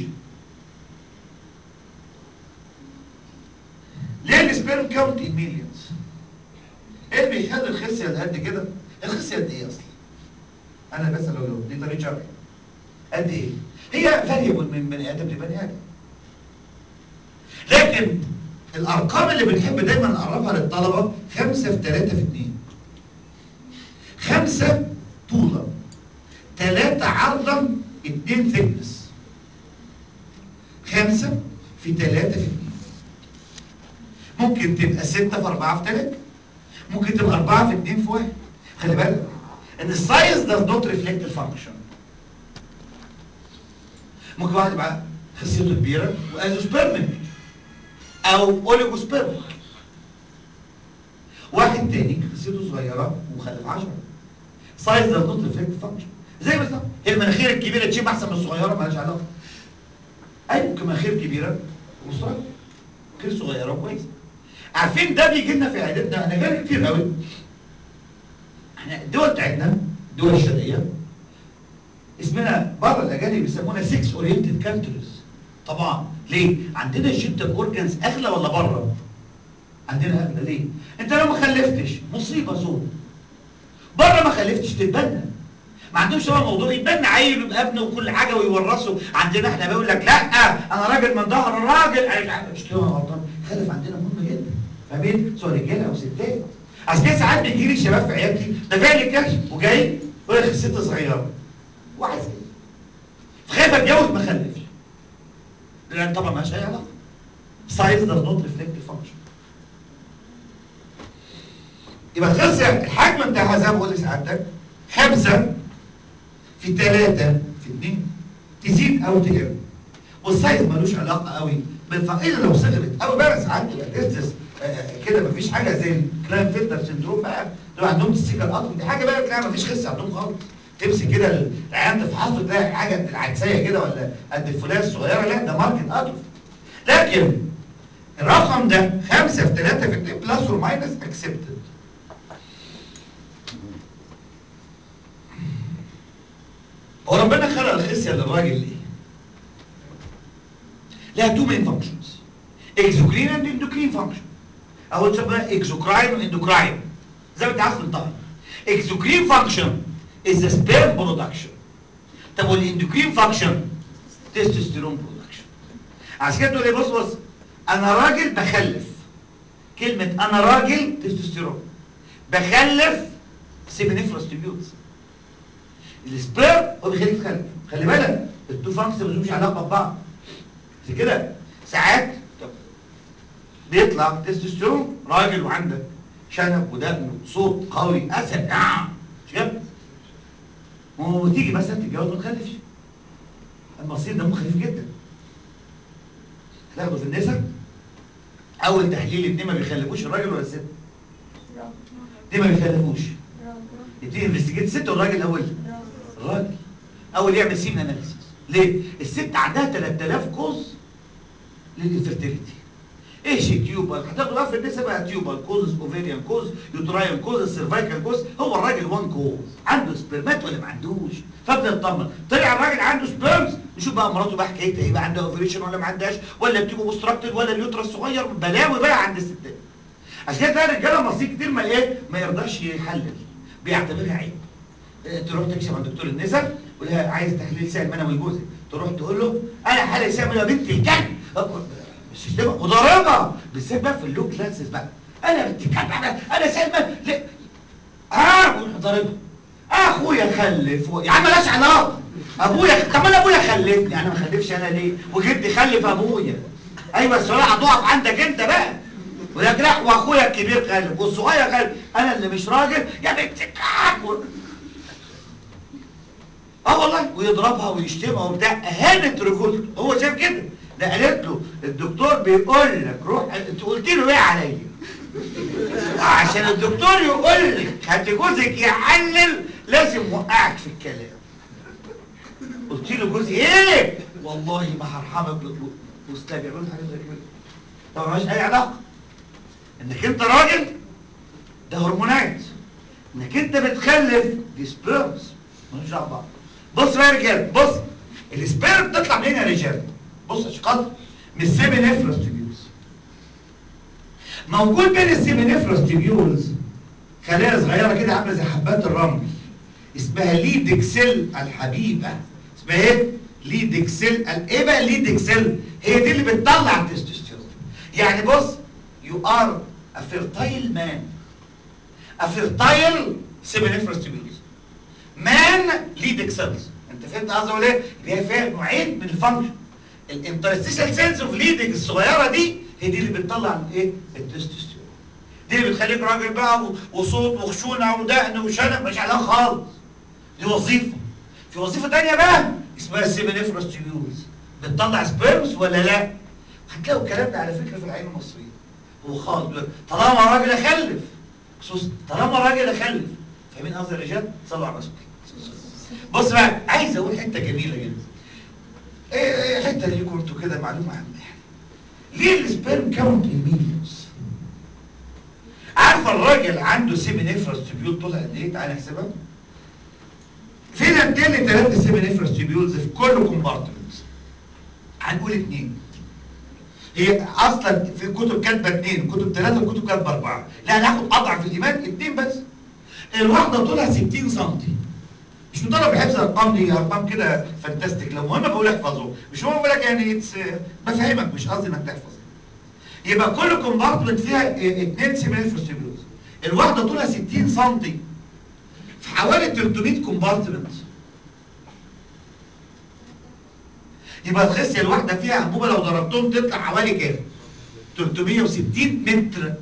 ليه السبيرم كاونت ان مليونز ايه اللي بيخلي الخصيه اللي قد كده الخصيه قد ايه اصلا انا بس لو لو دي طريقه شرح قد ايه هي فاريبل من بني ادم لبني ادم لكن الارقام اللي بنحب دايما نقربها للطلبه خمسة في ثلاثة في اثنين خمسة طولا ثلاثة عرضا اثنين ثيكنس خمسة في ثلاثة في اثنين ممكن تبقى ستة في أربعة في ثلاثة ممكن تبقى أربعة في اثنين في واحد خلي بالك إن السايز does not reflect the function ممكن واحد يبقى خصيته كبيرة وأزوسبيرميك أو أوليجوسبيرميك واحد تاني خصيته صغيرة وخلف 10 سايز does not reflect the function زي بالظبط هي المناخير الكبيرة تشيب أحسن من الصغيرة مالهاش علاقة أي ممكن مناخير كبيرة وصغيرة مناخير صغيرة وكويسة عارفين ده بيجي لنا في عيادتنا انا جالي كتير قوي احنا الدول بتاعتنا الدول الشرقيه اسمنا بره الاجانب بيسمونا 6 اورينتد كالتشرز طبعا ليه عندنا الجينتال اورجانز اغلى ولا بره عندنا اغلى ليه انت لو ما خلفتش مصيبه سود بره ما خلفتش تتبنى ما عندهمش طبعا موضوع يتبنى عيل ويبقى ابنه وكل حاجه ويورثه عندنا احنا بيقول لك لا انا راجل من ظهر الراجل مش كده غلطان خلف عندنا مهم جدا فاهمين سواء رجاله او ستات عشان كده ساعات بيجي لي شباب في عيادتي دافع لي كاش وجاي وهي خسيته صغيره وعايز ايه فخايف اتجوز ما اخلفش لا طبعا مالهاش اي علاقه سايز does not reflect the function يبقى خلص الحجم بتاعها زي ما بقول لسعادتك خمسة في ثلاثة في اثنين تزيد أو تقل والسايز ملوش علاقة قوي بالفقير لو صغرت أو بقى ساعات تبقى تستس كده مفيش حاجة زي الكلام فلتر سندروم بقى دول عندهم تستيكر قطر دي حاجة بقى تلاقي مفيش خس عندهم خالص تمسك كده العيان تفحصه تلاقي حاجة العدسية كده ولا قد الفولاذ الصغيرة لا ده ماركت قطر لكن الرقم ده خمسة في ثلاثة في اتنين بلس اور ماينس اكسبتد هو ربنا خلق الخصيه للراجل ليه؟ لها تو مين فانكشنز اكزوكرين اند اندوكرين فانكشن او تسمى اكزوكراين واندوكراين زي ما انت عارف تنطقها اكزوكرين فانكشن از سبيرم برودكشن طب والاندوكرين فانكشن تستوستيرون برودكشن عشان كده تقول لي بص بص انا راجل بخلف كلمه انا راجل تستوستيرون بخلف سيمينيفرس تيبيوتس السبيرم هو بيخليك تخلف خلي بالك التو فانكس ملهمش علاقه ببعض عشان كده ساعات بيطلع تستوستيرون راجل وعندك شنب ودقن وصوت قوي اسد نعم مش كده؟ هو تيجي مثلا تتجوز ما تخلفش المصير ده مخيف جدا تاخده في النساء اول تحليل اتنين ما بيخلفوش الراجل ولا الست؟ اتنين ما بيخلفوش يبتدي انفستيجيت الست والراجل الاول الراجل اول يعمل سيمن اناليسيس ليه الست عندها 3000 كوز للانفيرتيليتي ايه شيء تيوبال هتاخدوا بقى في النساء بقى تيوبال كوز اوفيريان كوز يوتراين كوز سيرفايكال كوز هو الراجل وان كوز عنده سبرمات ولا ما عندوش فابدا نطمن طلع الراجل عنده سبيرمز نشوف بقى مراته بقى حكايتها ايه بقى عندها اوفريشن ولا ما عندهاش ولا بتيجو اوبستراكتد ولا اليوترس صغير بلاوي بقى عند الستات عشان كده تلاقي الرجاله مصريين كتير ما ايه ما يرضاش يحلل بيعتبرها عيب تروح تكشف عند دكتور النساء ولها عايز تحليل سائل منوي جوزك تروح تقول له انا حالي سائل منوي بنت الكلب مش تبقى وضربها بالذات بقى في اللو كلاسز بقى انا بنت الكلب انا سائل منوي ليه اه ويروح ضاربها اخويا خلف يا عم مالهاش علاقه ابويا طب انا ابويا خلفني انا ما خلفش انا ليه وجدي خلف ابويا ايوه السؤال هتقف عندك انت بقى ولكن لا واخويا الكبير خلف والصغير خلف انا اللي مش راجل يا بنت الكلب اه والله ويضربها ويشتمها وبتاع اهانت رجولته هو شايف كده ده قالت له الدكتور بيقول لك روح انت قلت له ايه عليا عشان الدكتور يقول لك هات جوزك يحلل لازم وقعك في الكلام قلت له جوزي ايه والله ما هرحمك واستاذ بيعملوا حاجه زي كده طب مالهاش اي علاقه انك انت راجل ده هرمونات انك انت بتخلف دي سبيرمز مالوش دعوه ببعض بص بقى يا رجاله بص السبيرم بتطلع منين يا رجاله بص يا شقاق من السيمينيفروس تيبيولز موجود بين السيمينيفروس تيبيولز خلايا صغيره كده عامله زي حبات الرمل اسمها ليدكسيل الحبيبه اسمها ايه ليدكسيل ايه بقى ليدكسيل هي دي اللي بتطلع التستوستيرون يعني بص يو ار ا فيرتايل مان ا فيرتايل سيمينيفروس تيبيولز مان ليدك سيلز انت فهمت قصدي ولا ايه؟ يبقى هي فيها نوعين من الفانكشن الانترستيشال سيلز اوف ليدك الصغيره دي هي دي اللي بتطلع الايه؟ التستوستيرون دي اللي بتخليك راجل بقى وصوت وخشونه ودقن وشنب مش علاقه خالص دي وظيفه في وظيفه ثانيه بقى اسمها السيمينيفروس تيبيولز بتطلع سبيرمز ولا لا؟ هتلاقوا الكلام ده على فكره في العين المصريه هو خالص طالما راجل اخلف خصوص طالما راجل اخلف فاهمين قصدي يا رجال؟ صلوا على الرسول بص بقى عايز اقول حته جميله جدا ايه حته ليكم انتوا كده معلومه عامه ليه السبيرم كاونت الميليونز عارفه الراجل عنده سيمينيفرس تيبيول طولها قد ايه تعالى نحسبها فين اتنين ثلاثه سيمينيفرس تيبيولز في كل كومبارتمنت هنقول اثنين هي اصلا في كتب كاتبه اثنين كتب ثلاثه وكتب كاتبه اربعه لا هناخد اضعف الايمان اثنين بس الواحده طولها 60 سم مش مطالب بحفظ الارقام دي ارقام كده فانتاستيك لو مهم بقول احفظه مش مهم بقول لك يعني اتس بفهمك مش قصدي انك تحفظ يبقى كل كومبارتمنت فيها اثنين سيميليفروس تيبيولز الواحده طولها 60 سم في حوالي 300 كومبارتمنت يبقى الخصيه الواحده فيها انبوبه لو ضربتهم تطلع حوالي كام 360 متر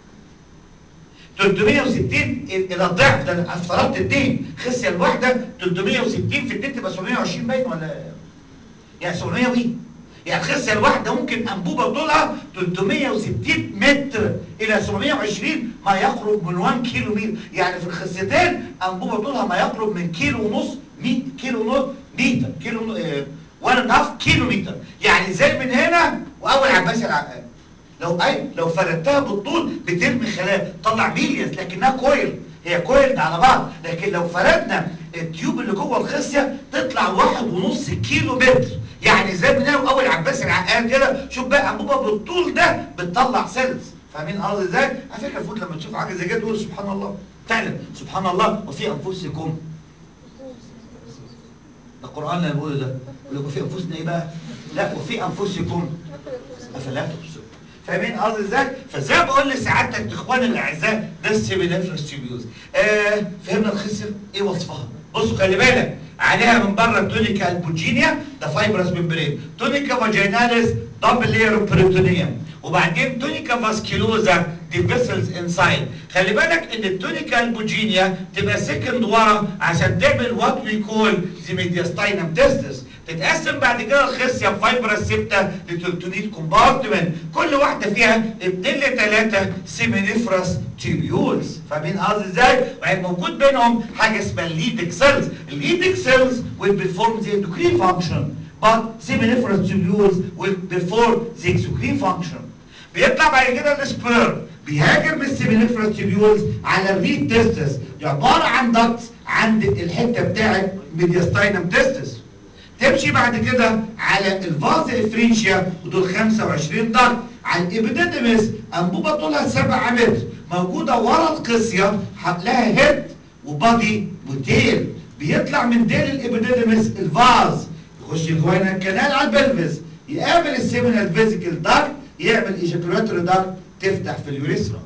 360 الى الضعف ده انا افترضت اتنين خصيه الواحده 360 في اتنين تبقى 720 باين ولا يعني 700 وي يعني الخصيه الواحده ممكن انبوبه طولها 360 متر الى 720 ما يقرب من 1 كيلو متر يعني في الخصيتين انبوبه طولها ما يقرب من كيلو ونص مي كيلو ونص متر كيلو اه 1 هاف كيلو متر يعني زي من هنا واول عباس العقاد لو اي لو فردتها بالطول بترمي خلايا تطلع ميليونز لكنها كويل هي كويل على بعض لكن لو فردنا التيوب اللي جوه الخصيه تطلع واحد ونص كيلو متر يعني زي ما قالوا اول عباس العقاد كده شوف بقى انبوبه بالطول ده بتطلع سيلز فاهمين قصدي ازاي؟ على فكره المفروض لما تشوف حاجه زي كده تقول سبحان الله فعلا سبحان الله وفي انفسكم ده القران اللي بيقوله ده يقول لك وفي انفسنا ايه بقى؟ لا وفي انفسكم افلا تبصرون فاهمين قصدي ازاي؟ فزي ما بقول لسعادتك اخواني الاعزاء ده السيبينيفرس تيبيوز آه فهمنا الخصيه ايه وصفها؟ بصوا خلي بالك عليها من بره تونيكا البوجينيا ده فايبرس ممبرين تونيكا فاجيناليس دبل لير بريتونيوم وبعدين تونيكا فاسكيلوزا دي فيسلز انسايد خلي بالك ان التونيكا البوجينيا تبقى سكند ورا عشان تعمل وات وي كول ذا ميدياستاينم تيستس تتقسم بعد كده الخصيه بفايبرس سبته ل 300 كومبارتمنت كل واحده فيها اتنين لثلاثه سيمينيفرس تيبيولز فاهمين قصدي ازاي؟ وهي موجود بينهم حاجه اسمها الليدك سيلز الليدك سيلز will perform the endocrine function but seminiferous tubules will perform the exocrine function بيطلع بعد كده السبيرم بيهاجر من السيمينيفرس تيبيولز على الريد تيستس عباره عن دكتس عند الحته بتاعت ميدياستاينم تيستس تمشي بعد كده على الفاز افرينشيا ودول 25 ضغط على الابيديدمس انبوبه طولها 7 متر موجوده ورا القصيه لها هيد وبادي وتيل بيطلع من ديل الابيديدمس الفاز يخش جوانا الكنال على البلفس يقابل السيمينال فيزيكال داكت يعمل ايجاكولاتوري داكت تفتح في اليوريثرا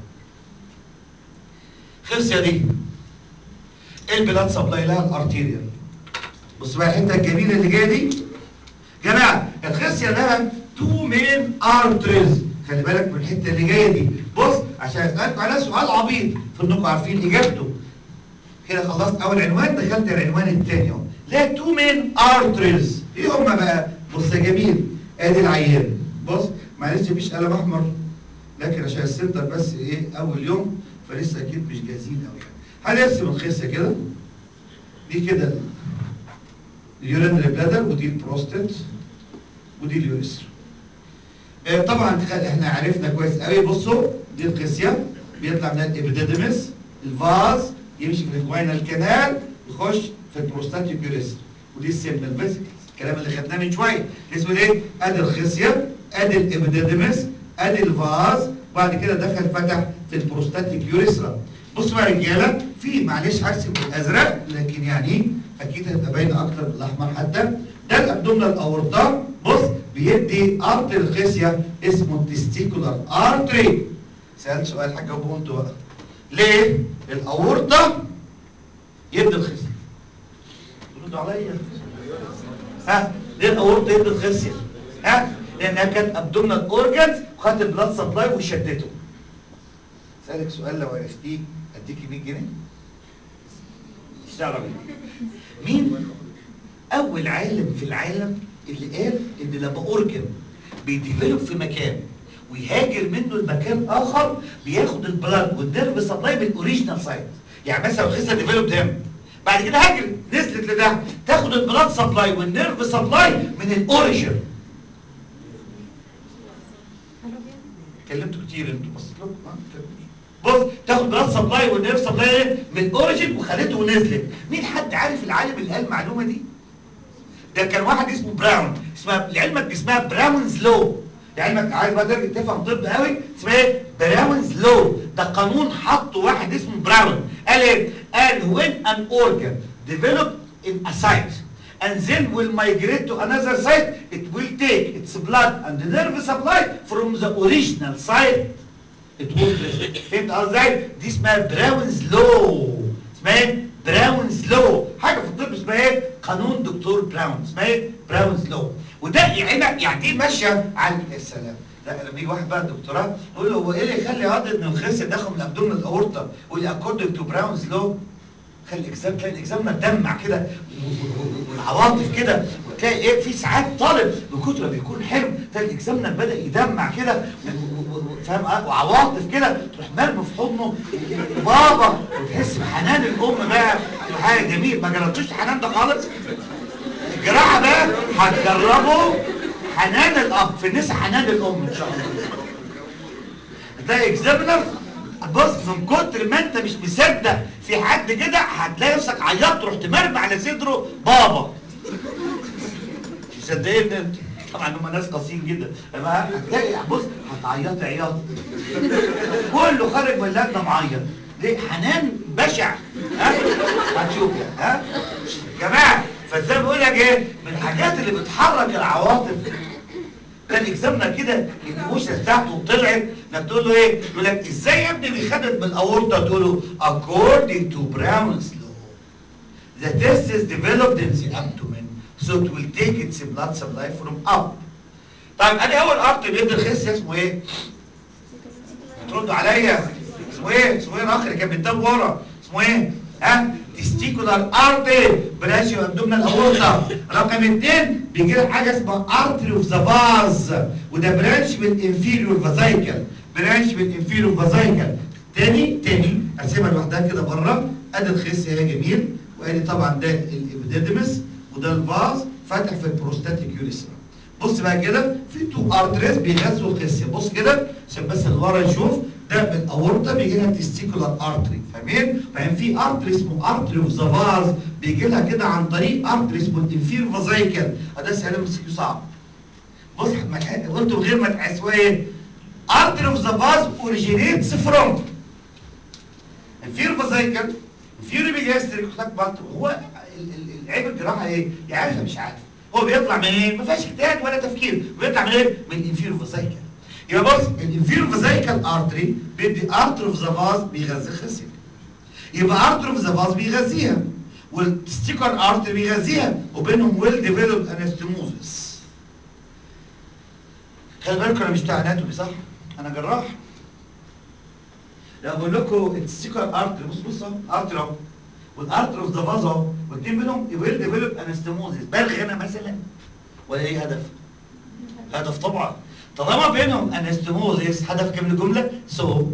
الخصيه دي البلاد سبلاي لها الارتيريال بص بقى الحته الجميله اللي جايه دي جماعه الخصيه لها تو مين ارتريز خلي بالك من الحته اللي جايه دي بص عشان اسالكم على سؤال عبيط فانكم عارفين اجابته كده خلصت اول عنوان دخلت العنوان الثاني اهو لا تو مين ارتريز ايه هما بقى بص يا جميل ادي العيان بص معلش مفيش قلم احمر لكن عشان السنتر بس ايه اول يوم فلسه اكيد مش جاهزين قوي يعني هنرسم الخصيه كده دي كده اليورينري بلادر ودي البروستات ودي اليوريثرا آه طبعا احنا عرفنا كويس قوي بصوا دي القسيه بيطلع من الابيديدمس الفاز يمشي في الجوينال كانال يخش في البروستاتيك يوريثرا ودي السيمنال فيزيكلز الكلام اللي خدناه من شويه اسمه ايه ادي الخصيه ادي الابيديدمس ادي الفاز وبعد كده دخل فتح في البروستاتيك يوريثرا بصوا يا رجاله في معلش هرسم بالازرق لكن يعني اكيد هتبقى باينه اكتر بالاحمر حتى ده الابدومينال اورتا بص بيدي ارتري الخصيه اسمه التستيكولار ارتري سالت سؤال هجاوبه انتوا بقى ليه الاورطه يدي الخصيه ردوا عليا ها ليه الاورطه يدي الخصيه ها لانها كانت ابدومينال اورجانز وخدت البلاد سبلاي وشدته سالك سؤال لو عرفتيه اديكي 100 جنيه اشتغل مين اول عالم في العالم اللي قال ان لما اورجن بيديفلوب في مكان ويهاجر منه لمكان اخر بياخد البلاد والنيرف سبلاي من الاوريجينال سايت يعني مثلا الخصه ديفلوب هنا بعد كده هاجر نزلت لده تاخد البلاد سبلاي والنيرف سبلاي من الاوريجن كلمتوا كتير انتوا بص لكم بص تاخد بلاد سبلاي والنيرف سبلاي من اوريجن وخدته ونزلت مين حد عارف العالم اللي قال المعلومه دي ده كان واحد اسمه براون اسمها لعلمك اسمها براونز لو لعلمك عايز بقى ترجع تفهم طب قوي اسمها ايه براونز لو ده قانون حطه واحد اسمه براون قال ايه قال when an organ developed in a site and then will migrate to another site it will take its blood and the nerve supply from the original site فهمت قصدي ازاي؟ دي اسمها براونز لو اسمها ايه؟ براونز لو حاجه في الطب اسمها ايه؟ قانون دكتور براون اسمها ايه؟ براونز لو وده يعينك يعني دي ماشيه على السلام لا لما يجي واحد بقى دكتوراه يقول له هو ايه اللي يخلي عضله ان الخصيه تاخد من الابدومن الاورطه يقول لي اكوردنج تو براونز لو خلي الاكزام تلاقي الاكزام مدمع كده والعواطف كده وتلاقي ايه في ساعات طالب من كتر ما بيكون حلو تلاقي الاكزامنا بدا يدمع كده و- و- و- فاهم آه؟ وعواطف كده تروح مرمي في حضنه بابا وتحس بحنان الام بقى حاجه جميل ما جربتوش الحنان ده خالص الجراحه بقى هتجربوا حنان الاب في النساء حنان الام ان شاء الله هتلاقي اكزامنر بص من كتر ما انت مش مصدق في حد كده هتلاقي نفسك عيطت تروح تمرمي على صدره بابا مش مصدقين انت طبعا هم ناس قاسيين جدا لما هتلاقي بص هتعيطي عياط كله خارج من اللجنه معيط ليه حنان بشع ها هتشوف يعني ها يا جماعه فازاي بقول لك ايه من الحاجات اللي بتحرك العواطف كان اكزامنا كده الايموشنز بتاعته طلعت انك تقول له ايه؟ يقول لك ازاي يا ابني بيخدد من الاورطه تقول له according to Brown's law the test is developed in the abdomen so it will take its blood supply from up طيب ادي اول ارت بيدي الخصيه اسمه ايه؟ تردوا عليا اسمه ايه؟ اسمه ايه الاخر اللي كان بيتاب ورا اسمه ايه؟ ها؟ تستيكولار ارتري براشي ابدومينال اورطه رقم اثنين بيجي لك حاجه اسمها ارتري اوف ذا باز وده برانش من الانفيريور فازايكل برانش من الانفيريور فازايكل تاني تاني ارسمها لوحدها كده بره ادي الخصيه يا جميل وادي طبعا ده الابيديدمس وده الفاز فاتح في البروستاتيك يوريثرا بص بقى كده في تو ارتريز بيغذوا الخصيه بص كده عشان بس اللي ورا يشوف ده من الاورطه بيجي لها تستيكولار ارتري فاهمين؟ بعدين في ارتري اسمه ارتري اوف ذا فاز بيجي لها كده عن طريق ارتري اسمه الانفير فازايكل ده سهل بس صعب بص ما تح- قلت من غير ما تحسوا ايه؟ ارتري اوف ذا فاز اوريجينيتس فروم انفير فازايكل انفير بيجاستريك هو ال- ال- العيب الجراحه ايه؟ يعرفها مش عارف هو بيطلع من ايه؟ ما فيهاش اجتهاد ولا تفكير بيطلع من ايه؟ من الانفيرو فازايكل يبقى بص الانفيرو فازايكل ارتري بيدي ارتر اوف ذا فاز بيغذي الخصيه يبقى ارتر اوف ذا فاز بيغذيها والستيكر ارتري بيغذيها وبينهم ويل ديفلوبد انستموزس خلي بالكم انا مش بتاع اناتومي صح؟ انا جراح لا بقول لكم الستيكر ارتري بص بص اهو ارتري اهو والارتر اوف ذا فاز اهو والاثنين منهم ويل ديفلوب انستموزس بالغ هنا مثلا ولا ايه هدف؟ هدف طبعا طالما بينهم انستموزس هدف كام الجمله؟ سو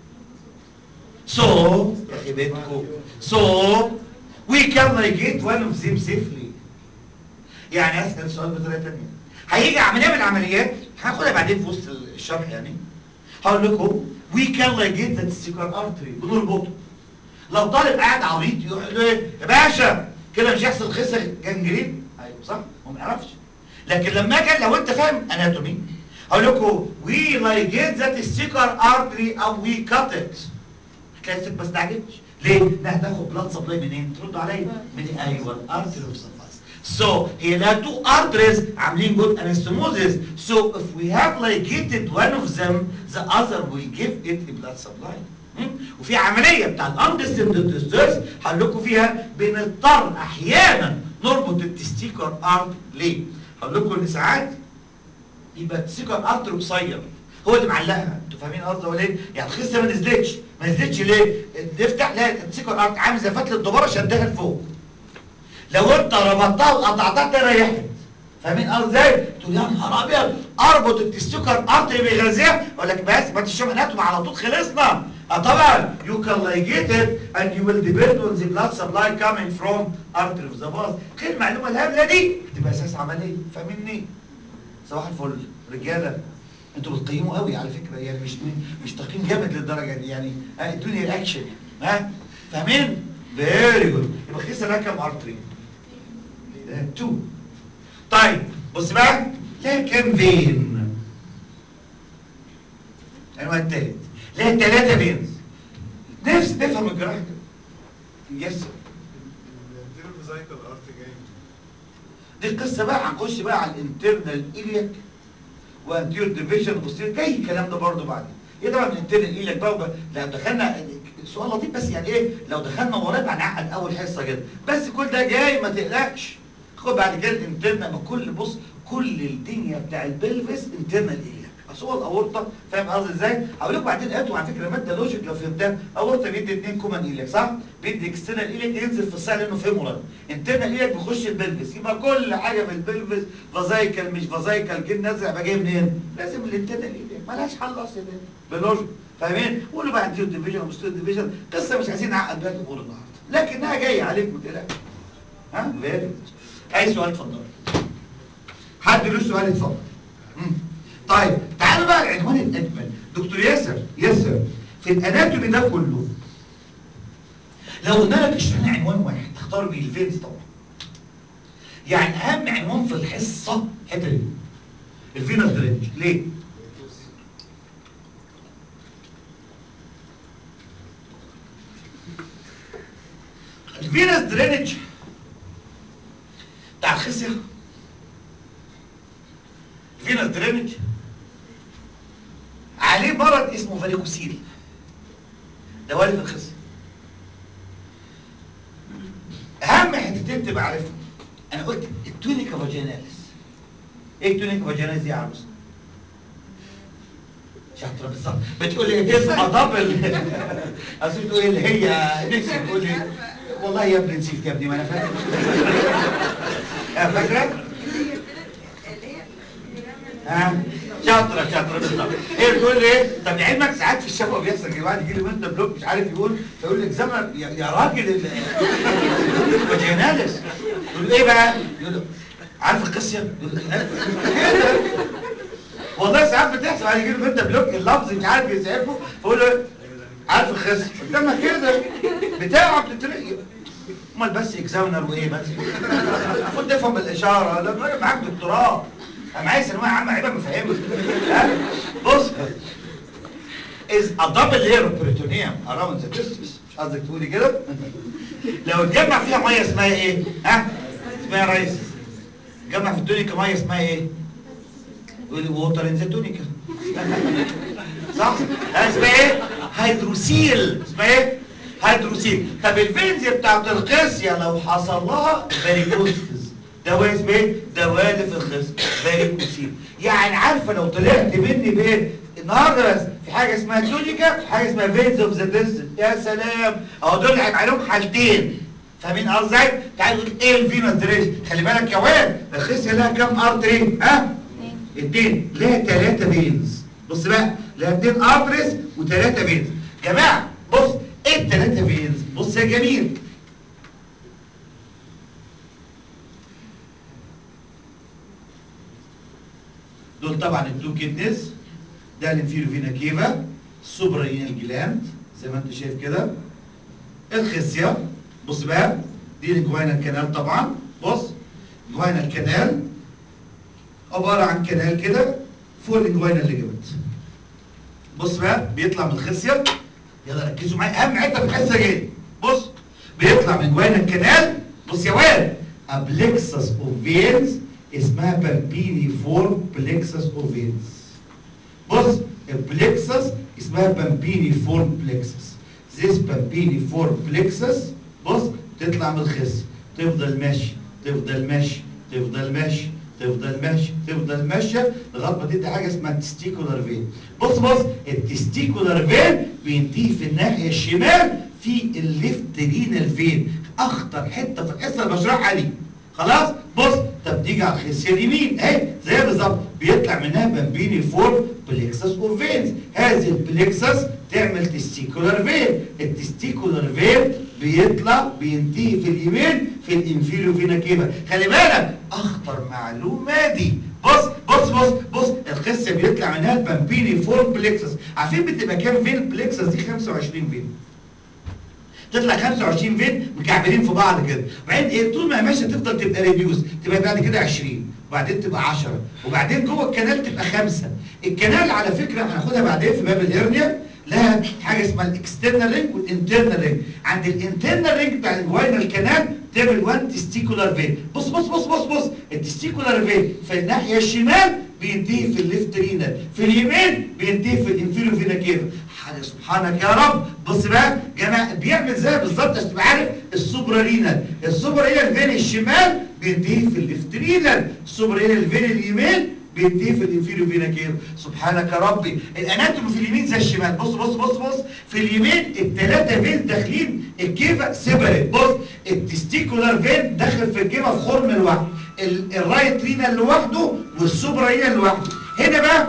سو يا اخي بيتكم سو وي كان لايجيت وان اوف ذيم سيفلي يعني اسال سؤال بطريقه ثانيه هيجي عمليه من العمليات هاخدها بعدين في وسط الشرح يعني هقول لكم وي كان لايجيت ذات سيكر ارتري بنربطه لو طالب قاعد عبيط يروح يقول له ايه يا باشا كده مش هيحصل خسر جنجرين ايوه صح هو ما يعرفش لكن لما اجي لو انت فاهم اناتومي هقول لكم وي لايجيت ذات السيكر ارتري او وي كات ات هتلاقي الست ما استعجبتش ليه؟ انها تاخد بلاد سبلاي منين؟ ترد عليا من ايوه الارتري اوف So هي لها two arteries عاملين good anastomosis. So if we have ligated one of them, the other will give it a blood supply. م? وفي عملية بتاع الاندستندد ديسترس هقول لكم فيها بنضطر احيانا نربط التستيكر ارت ليه؟ هقول لكم ان ساعات يبقى التستيكر ارت قصير هو اللي معلقها انتوا فاهمين قصدي ولا ايه؟ يعني الخصه ما نزلتش ما نزلتش ليه؟ نفتح لا التستيكر ارت عامل زي فتله الدباره شدها لفوق لو انت ربطتها وقطعتها تريحت فاهمين قصدي ازاي؟ تقول يا نهار ابيض اربط التستيكر ارتري بيغذيها اقول لك بس ما تشوف اناتوم على طول خلصنا اه طبعا you can ligate it and you will depend on the blood supply coming from artery of the vas خير المعلومه الهبله دي تبقى اساس عمليه فاهميني؟ صباح الفل رجاله انتوا بتقيموا قوي على فكره يعني مش مش تقييم جامد للدرجه دي يعني اه ادوني رياكشن ها فاهمين؟ فيري جود يبقى خسر لها كام ارتري؟ 2 طيب بص بقى لها كام فين العنوان التالت لها ثلاثة فينز نفسي تفهم الجراحة كده يس الانتيريور ارت جاي دي القصة بقى هنخش بقى على الانترنال ايلياك وانتيور ديفيجن بوستير جاي الكلام ده برضه بعدين ايه طبعا الانترنال ايلياك بقى وب- لو دخلنا سؤال لطيف بس يعني ايه لو دخلنا وراه يبقى هنعقد اول حصه كده بس كل ده جاي ما تقلقش خد بعد كده الانترنال من كل بص كل الدنيا بتاع البلفس انترنال الياك اصل هو الاورطه فاهم قصدي ازاي هقول لكم بعدين هاتوا على فكره ماده لوجيك لو فهمتها اورطه بيدي اثنين كومان الياك صح بيدي اكسترنال الياك ينزل في الساعه لانه فيمورال انترنال الياك بيخش البلفس يبقى كل حاجه في البلفس فازايكال مش فازايكال جن نازل يبقى جاي منين لازم الانترنال الياك مالهاش حل اصلا باللوجيك فاهمين قولوا بقى انتيرو ديفيجن ومستيرو ديفيجن قصه مش عايزين نعقد بيها الامور النهارده لكنها جايه عليك ما تقلقش ها فيري اي سؤال اتفضل حد له سؤال اتفضل مم. طيب تعالوا بقى العنوان الاجمل دكتور ياسر ياسر في الاناتومي ده كله لو قلنا لك اشرح لنا عنوان واحد تختار بيه الفينز طبعا يعني اهم عنوان في الحصه الحته دي الفينس درينج ليه؟ الفينس درينج بتاع الخصيه الفينس درينج عليه مرض اسمه فاريكوسيل ده والد الخصيه اهم حتتين تبقى عارفهم انا قلت التونيكا فاجيناليس ايه التونيكا فاجيناليس دي يا عروس شاطره بالظبط بتقول لي تسمع دبل اصل بتقول اللي هي نفسي تقول لي والله يا ابني نسيت يا ابني ما انا فاكر آه، فاكره ها شاطره شاطره بالظبط هي بتقول لي ايه طب علمك ساعات في الشفا بيحصل كده واحد يجي لي وانت بلوك مش عارف يقول فيقول لك زمن يا, يا راجل ال- فاجيناليس يقول له ايه بقى يقول له عارف القصه يقول له كده والله ساعات بتحصل واحد يجي له وانت بلوك اللفظ مش عارف يسعفه فيقول له عارف الخصم لما كده بتاعه بتترقي امال بس اكزاونر وايه بس خد تفهم الاشاره لا انا معاك دكتوراه انا معايا ثانويه عامه عيبه مفهمك ها بص is a double layer of peritoneum around the testis مش قصدك تقولي كده لو اتجمع فيها ميه اسمها ايه ها اسمها ريس اتجمع في التونيكا ميه اسمها ايه يقول ووتر ان ذا تونيكا صح ها اسمها ايه هيدروسيل اسمها ايه هيدروسيل طب الفينز بتاعت القسيه لو حصل لها فاريكوستس دواء اسمه ايه دواء في الخصم فاريكوسيل يعني عارفه لو طلعت مني بايه النهارده بس في حاجه اسمها تونيكا في حاجه اسمها فينز اوف ذا ديست يا سلام اهو دول هيبقى عليهم حالتين فاهمين قصدي ازاي؟ تعالوا نقول ايه الفينوس دريج خلي بالك يا واد الخصيه لها كام ارتري ها اتنين لها ثلاثة فينز بص بقى لها اتنين ارتريز وثلاثة فينز جماعة بص ايه الثلاثة فينز بص يا جميل دول طبعا التو كيدنس ده الانفيرو فينا كيفا السوبرينال جلاند زي ما انت شايف كده الخصيه بص بقى دي الجواينال كانال طبعا بص جواينال كانال عباره عن كانال كده فوق الانجوينال ليجمنت بص بقى بيطلع من الخصيه يلا ركزوا معايا اهم حته في الحصه دي بص بيطلع من جوانا الكنال بص يا واد ابلكسس اوف فينز اسمها بامبيني فورم بلكسس اوف فينز بص البلكسس اسمها بامبيني فورم بلكسس ذيس بامبيني فورم بلكسس بص تطلع من الخصيه تفضل ماشي تفضل ماشي تفضل ماشي تفضل ماشي تفضل ماشيه لغايه ما تدي حاجه اسمها تستيكولار فين بص بص التستيكولار فين بينتهي في الناحيه الشمال في الليفت رينال فين اخطر حته في الحصه اللي بشرحها دي خلاص بص طب تيجي على الخصيه اليمين اهي زي بالظبط بيطلع منها بامبيني فور بلكسس اوف فينز هذه البلكسس تعمل تستيكولار فين التستيكولار فين بيطلع بينتهي في اليمين في الانفيريو فينا كيفا خلي بالك اخطر معلومه دي بص بص بص بص الخصيه بيطلع منها البامبيني فور بلكسس عارفين بتبقى كام فين بلكسس دي 25 فين تطلع 25 فين مكعبلين في بعض كده وبعدين ايه طول ما هي ماشيه تفضل تبقى ريديوس تبقى بعد كده 20 وبعدين تبقى 10 وبعدين جوه الكنال تبقى 5 الكنال على فكره هناخدها بعدين في باب الهرنيا لها حاجه اسمها الاكسترنال رينج والانترنال رينج عند الانترنال رينج بتاع الجوينال كانال تعمل 1 تستيكولار فين بص بص بص بص بص التستيكولار فين في الناحيه الشمال بينتهي في الليفت رينال في اليمين بينتهي في الانفيريو فينا كيفا حاجه سبحانك يا رب بص بقى جماعه بيعمل زي بالظبط عشان تبقى عارف السوبرالينال السوبرالينال فين الشمال بينتهي في الليفترينال السوبرالينال فين اليمين بينتهي في الانفيريو فينا كيف سبحانك يا ربي الاناتومي في اليمين زي الشمال بص بص بص بص في اليمين الثلاثه فين داخلين الكيفه سيبريت بص التستيكولار فين داخل في الكيفه في خرم لوحده ال- الرايت رينال لوحده والسوبرا رينال لوحده هنا بقى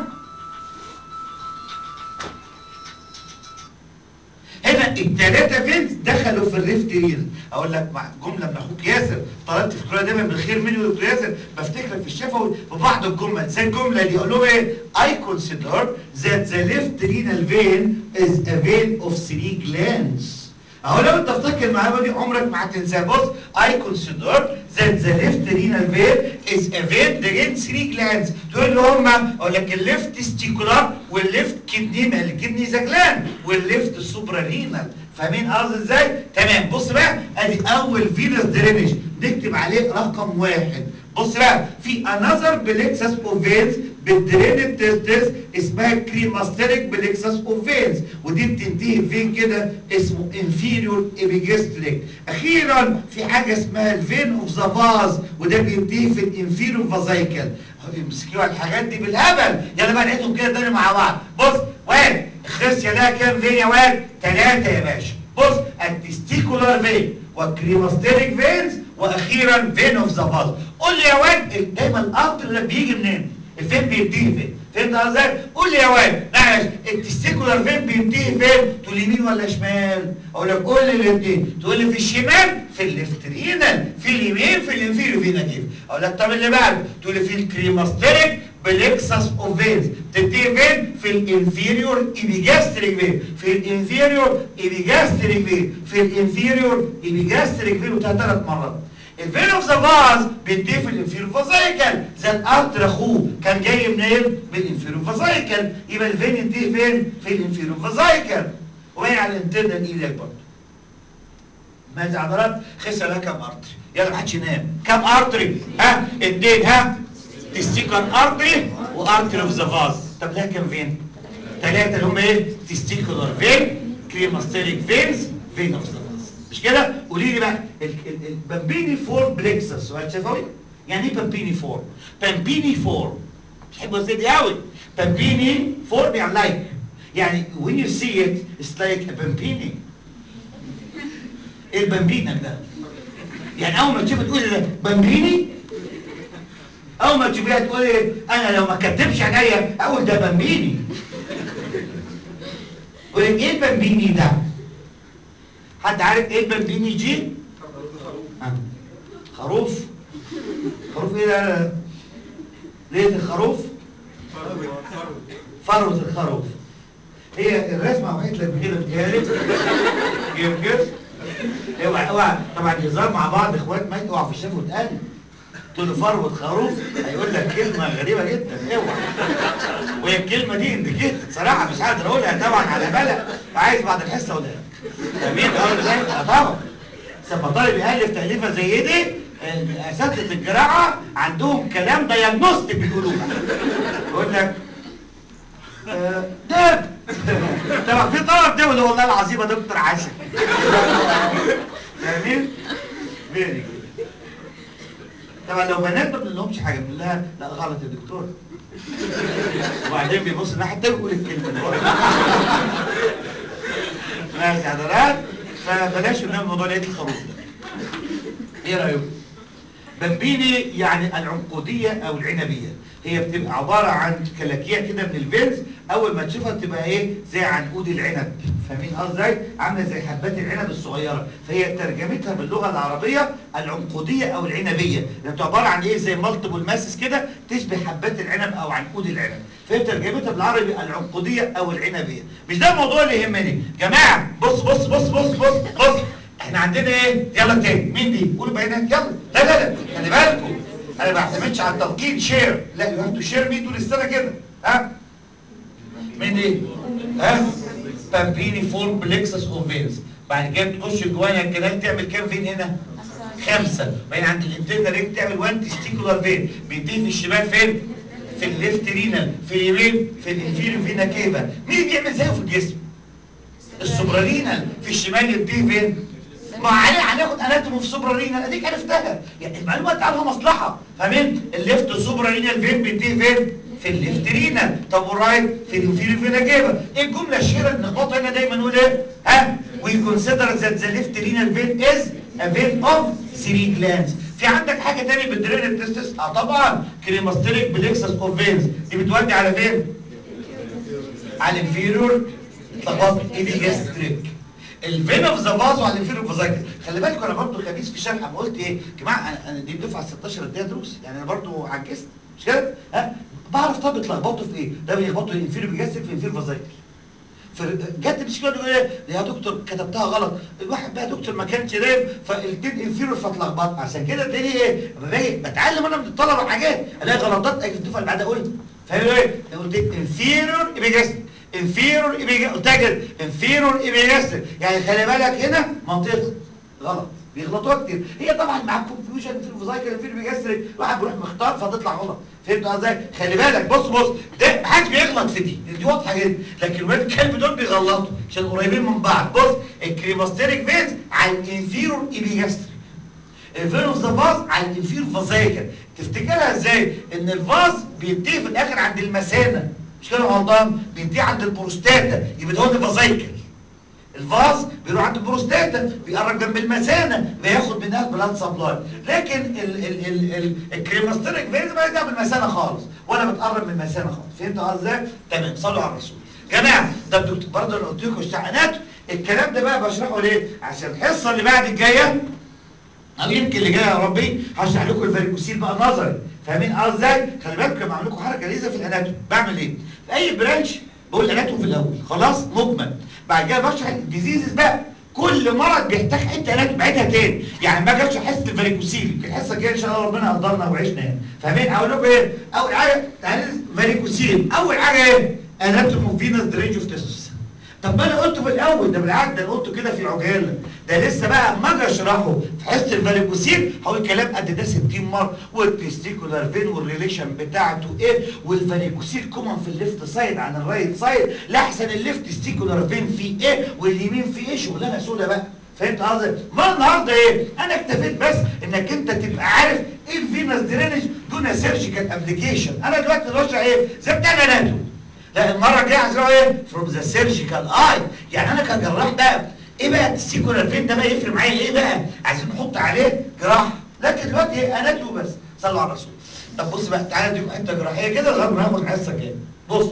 هنا الثلاثه فينز دخلوا في الريفت ريل اقول لك مع جمله من اخوك ياسر طلبت في الكليه دايما بالخير مني ودكتور ياسر بفتكرك في الشفوي ببعض الجمل زي الجمله دي اقول لهم ايه I consider that the left renal vein is a vein of three glands اهو لو انت افتكر المعلومه دي عمرك ما هتنساها بص I consider that the left renal vein is a vein drains three glands دول اللي هم اقول لك الليفت تستيكولار والليفت كدني ما الكدني ذا جلاند والليفت سوبرا رينال فاهمين قصدي ازاي؟ تمام بص بقى ادي اول فينس درينج نكتب عليه رقم واحد بص بقى في انذر بليكسس اوف فينز بالدرين التستس اسمها كريماستريك بليكسس اوف فينز ودي بتنتهي فين كده اسمه انفيريور ابيجستريك اخيرا في حاجه اسمها الفين اوف ذا فاز وده بينتهي في الانفيريور فازايكل امسكوا الحاجات دي بالهبل يلا بقى نعيدهم كده تاني مع بعض بص واد الخصيه لها كام فين يا واد ثلاثه يا باشا بص التستيكولار فين والكريماستريك فينز واخيرا فين اوف ذا فاز قول لي يا واد دايما القطر ده بيجي منين الفين بينتهي فين فهمت ازاي قول لي يا واد معلش التستيكولار فين بينتهي فين تقول يمين ولا شمال اقول لك قول لي الاثنين تقول لي في الشمال في الليفت رينال في اليمين في الانفيريو فينا كيف اقول لك طب اللي بعده تقول لي في الكريماستريك بليكسس اوف فينز تنتهي فين في الانفيريور ايبيجاستريك فين في الانفيريور ايبيجاستريك فين في الانفيريور ايبيجاستريك فين وثلاث مرات الفين اوف ذا فاز بينتهي في الانفيريور فازايكل زي الارتر اخوه كان جاي منين من الانفيريور فازايكل يبقى الفين ينتهي فين في الانفيريور فازايكل وهي على الانترنال ايدك برضه ماذا عضلات خسر لها كام ارتري يلا ما حدش ينام كام ارتري ها اتنين ها تستيكر ارتري وارتري اوف ذا فاز طب لها كام فين ثلاثه اللي هم ايه تستيكولار فين كريماستيريك فينز فين اوف ذا فاز مش كده قولي لي بقى ال- ال- البامبيني فور بليكسس سؤال شفوي يعني ايه بامبيني فور بامبيني فور بتحبوا ازاي دي قوي بامبيني فور يعني لايك يعني when you see it it's like a bambini ايه البامبينك ده يعني اول ما تشوف تقول ده بامبيني اول ما تشوفيها تقول ايه انا لو ما كتبش عينيا اقول ده بامبيني قول ايه البامبيني ده حد عارف ايه البامبيني جي ها. خروف خروف ايه ده ليه الخروف فروة الخروف هي الرسمه وقعت لك كده بتهيألي كيف كيف اوعى اوعى طبعا هزار مع بعض اخوات ما اوعى في الشاف وتقلب تقول له فروة خروف هيقول لك كلمة غريبة جدا اوعى وهي الكلمة دي انديكيت صراحة مش قادر اقولها طبعا على بالك عايز بعد الحصة اقولها فاهمين قصدي ازاي؟ اه طبعا لما طالب يألف تأليفة زي دي آه، اساتذة الجراحة عندهم كلام دياجنوستيك بيقولوه يقول لك آه، دب طبعا في طلب دول والله العظيم يا دكتور عاشر فاهمين؟ فيري طبعا لو بنات ما بنقولهمش حاجه بنقول لها لا غلط يا دكتور وبعدين بيبص الناحيه التانيه ويقول الكلمه دي ماشي حضرات فبلاش نعمل موضوع لقيت الخروف ده ايه رايكم؟ بامبيني يعني العنقودية او العنبية هي بتبقى عبارة عن كلاكيع كده من الفينز اول ما تشوفها بتبقى ايه زي عنقود العنب فاهمين قصدي ازاي عامله زي حبات العنب الصغيره فهي ترجمتها باللغه العربيه العنقوديه او العنبيه اللي بتبقى عباره عن ايه زي مالتيبل ماسس كده تشبه حبات العنب او عنقود العنب فهي ترجمتها بالعربي العنقوديه او العنبيه مش ده الموضوع اللي يهمني جماعه بص بص بص بص بص بص احنا عندنا ايه يلا تاني مين دي قولوا بيانات يلا لا لا لا خلي بالكم انا ما بعتمدش على التلقين شير لا يو هاف تو شير مي طول السنه كده ها مين دي ها بامبيني فور بليكسس اوف فينز بعد كده تخش جوانا الكنال تعمل كام فين هنا خمسه بعدين عند الانترنال رينج تعمل 1 تستيكولار فين بينتهي في الشمال فين في الليفت رينال في اليمين في الانفيريو فينا كيفا مين اللي بيعمل زيه في الجسم السوبرالينال في الشمال ينتهي فين ما عليه هناخد اناتومي في سوبرا رينال اديك عرفتها يعني المعلومه تعرفها مصلحه فاهمين الليفت سوبرا رينال فين بينتهي فين في الليفت رينال طب والرايت في الانفيريور فينا جيبه ايه الجمله الشهيره اللي نخبطها هنا دايما نقول ايه ها وي كونسيدر ذات ذا ليفت رينال فين از ا فين اوف 3 جلاندز في عندك حاجه تاني بالدرين التستس اه طبعا كريماستريك بليكسس اوف فينز دي بتودي على فين على الانفيرور اتلخبطت ايدي جاستريك الفين اوف ذا فازو على الانفيرور فازايكل خلي بالكم انا برضو خبيث في شرح انا قلت ايه يا جماعه انا انا دي الدفعه 16 اديها دروس يعني انا برضو عجزت مش كده ها بعرف طب اتلخبطوا في ايه ده بيلخبطوا الانفيرور جاستريك في الانفيرور فازايكل فجت مشكله يقول ايه يا دكتور كتبتها غلط الواحد بقى دكتور ما كانش نايم فالتين انفيرور فاتلخبط عشان كده تلاقيني ايه لما باجي بتعلم انا من الطلبه حاجات الاقي غلطات اجي الدفعه اللي بعدها اقول فاهم ايه لو قلت انفيرور ايبيجاستريك انفيرور ايبيجاستريك قلت كده انفيرور ايبيجاستريك يعني خلي بالك هنا منطقه غلط بيغلطوها كتير هي طبعا مع الكونفيوجن في الفوزايكل الفير بيجسر الواحد بيروح مختار فتطلع غلط فهمت ازاي خلي بالك بص بص ده محدش بيغلط في دي دي واضحه جدا لكن ولاد الكلب دول بيغلطوا عشان قريبين من بعض بص الكريماستيريك فيز على الانفيرور ايبيجاستريك الفيروس ده فاز على الانفير فازايكل تفتكرها ازاي ان الفاز بينتهي في الاخر عند المثانه مش كده غلطان بينتهي عند البروستاتا يبقى ده هو الفازايكل الفاز بيروح عند البروستاتا بيقرب جنب المثانه بياخد منها البلاد سبلاي لكن ال ال ال ال الكريماستريك فيز ما يرجع بالمثانه خالص ولا بتقرب من المثانه خالص فهمت ازاي تمام صلوا على الرسول جماعه طب دكتور برضه انا قلت لكم الشحنات الكلام ده بقى بشرحه ليه عشان الحصه اللي بعد الجايه او يمكن اللي جاي يا ربي هشرح لكم الفاريكوسيل بقى نظري فاهمين اه ازاي خلي بالكم لما اعمل لكم حركه لذيذه في الاناتوم بعمل ايه في اي برانش بقول الاناتوم في الاول خلاص مجمل بعد كده بشرح الديزيزز بقى كل مرض بيحتاج حته اناتوم بعيدها تاني يعني ما جاتش حصه الفاريكوسيل في الحصه الجايه ان شاء الله ربنا قدرنا وعشنا يعني فاهمين اقول لكم ايه اول حاجه تعالى فاريكوسيل اول حاجه ايه اناتوم اوف فينس درينج اوف تيستس طب ما انا قلته في الاول ده بالعكس ده انا قلته كده في عجاله ده لسه بقى اما اجي اشرحه في حصه الفاريكوسيل هقول كلام قد ده 60 مره والتستيكولار فين والريليشن بتاعته ايه والفاريكوسيل كومن في الليفت سايد عن الرايت سايد لاحسن الليفت تستيكولار فين فيه ايه واليمين فيه ايه شغلانه سودا بقى فهمت قصدي؟ ما النهارده ايه؟ انا اكتفيت بس انك انت تبقى عارف ايه الفينس درينج دون سيرجيكال ابلكيشن انا دلوقتي بشرح ايه؟ زي بتاع الاناتوم لا المره الجايه هتلاقوا ايه فروم ذا سيرجيكال اي يعني انا كجراح بقى ايه بقى السيكولار فين ده بقى يفرق معايا ايه بقى عايزين نحط عليه جراحه لكن دلوقتي ايه اناتوم بس صلوا على الرسول طب بص بقى تعالى اديكم حته جراحيه كده لغايه ما ناخد حصه كده بص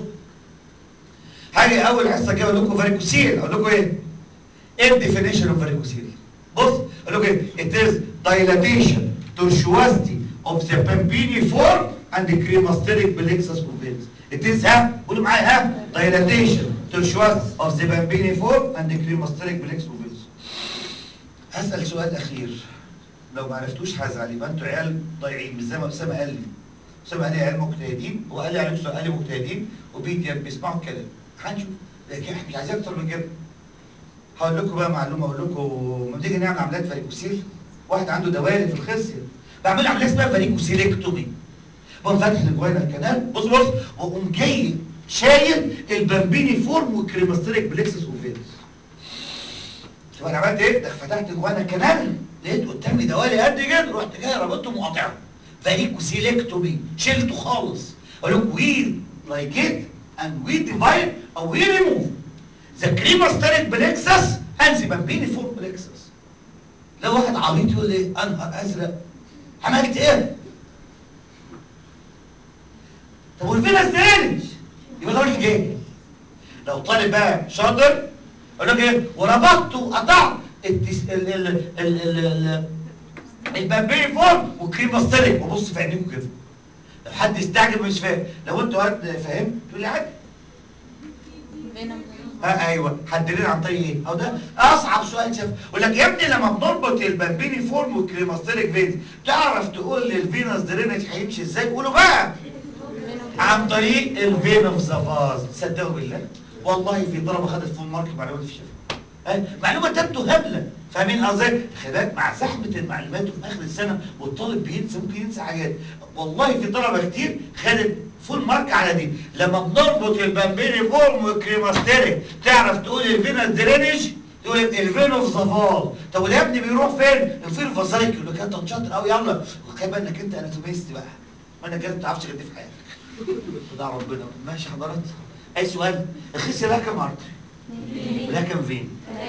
حاجه اول حصه كده اقول لكم فاريكوسيل اقول لكم ايه ايه الديفينيشن اوف فاريكوسيل بص اقول لكم ايه it is dilatation tortuosity of the pampiniform and the cremasteric plexus of veins It is ها قولوا معايا ها dilatation tortuosity of the pampiniform and the cremasteric plexus of veins هسأل سؤال أخير لو ما عرفتوش هزعل يبقى انتوا عيال ضايعين مش زي ما أسامة قال لي أسامة قال لي عيال مجتهدين وقال لي عليكم قال لي مجتهدين وبيجي بيسمعوا الكلام هنشوف لكن احنا مش عايزين أكتر من كده هقول لكم بقى معلومة أقول لكم لما بنيجي نعمل عمليات فاريكوسيل واحد عنده دوالي في الخصية بعمل عملية اسمها فاريكوسيلكتومي بقوم فاتح الجوينة الكنال بص بص واقوم جاي شايل البامبيني فورم والكريماستريك بليكسس اوفيرس شوف انا عملت ايه ده فتحت الجوينة الكنال لقيت قدامي دوالي قد كده رحت جاي رابطهم وقاطعهم فاريكوسيلكتومي شلته خالص اقول لكم وي لايك ات اند وي ديفايد او وي ريموف ذا كريماستريك بليكسس اند ذا بامبيني فورم بليكسس لو واحد عبيط يقول لي انهار ازرق عملت ايه طب والفينس درينج يبقى ده راجل جاهل لو طالب بقى شاطر اقول لك ايه وربطت وقطعت التس... ال ال ال ال ال البامبيني فورم والكريماستريك وبص في عينيكم كده لو حد يستعجب مش فاهم لو انتوا قاعد فاهم تقول لي عادي ها ايوه حددين عن طريق ايه او ده اصعب سؤال شاف يقول لك يا ابني لما بنربط البامبيني فورم والكريماستريك فينز تعرف تقول لي الفينس درينج هيمشي ازاي قولوا بقى عن طريق الفين اوف ذا فاز صدقوا بالله والله في طلبه خدت فول مارك معلومه في الشفا معلومه تبدو هبله فاهمين قصدي خلي بالك مع زحمه المعلومات وفي اخر السنه والطالب بينسى ممكن ينسى حاجات والله في طلبه كتير خدت فول مارك على دي لما بنربط البامبيني فورم والكريماستيريك تعرف تقول الفينس درينج يقول لك الفين اوف زفال طب وده يا ابني بيروح فين الفين فاسايكل يقول لك انت شاطر قوي يلا خلي بالك انت اناتوميست بقى ما انا كده ما تعرفش غير دي في حياتك ده ربنا ماشي حضرتك اي سؤال الخصيه لها كام ارتري لها كام فين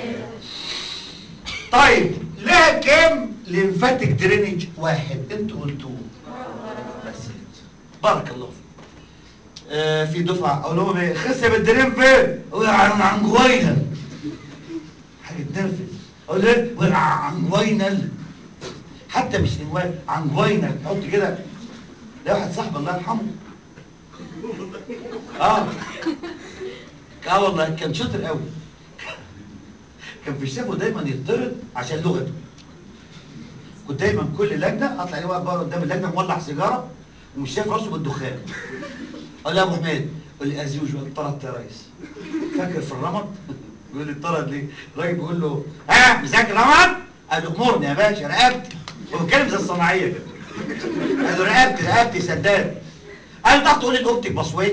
طيب لها كام ليمفاتيك درينج واحد انتوا قلتوه بس بارك الله فيك آه في دفعه اقول لهم ايه الخصيه بالدرين فين هو عن عن جوينه حاجه تنرفز اقول له ايه هو عن جوينه حتى مش عنوان عن جوينه حط كده ده واحد صاحبي الله يرحمه اه اه والله كان شاطر قوي كان في الشافو دايما يطرد عشان لغته كنت دايما كل لجنه اطلع عليه واقف بره قدام اللجنه مولع سيجاره ومش شايف راسه بالدخان اقول له يا ابو حميد يقول لي از يوجوال طرد يا ريس فاكر في الرمض بيقول لي طرد ليه الراجل بيقول له ها مذاكر رمض قال له امرني يا باشا رقبتي هو بيتكلم زي الصناعيه كده قال له رقبتي رقبتي سداد قال له تعرف تقول لي الاوبتيك باسوي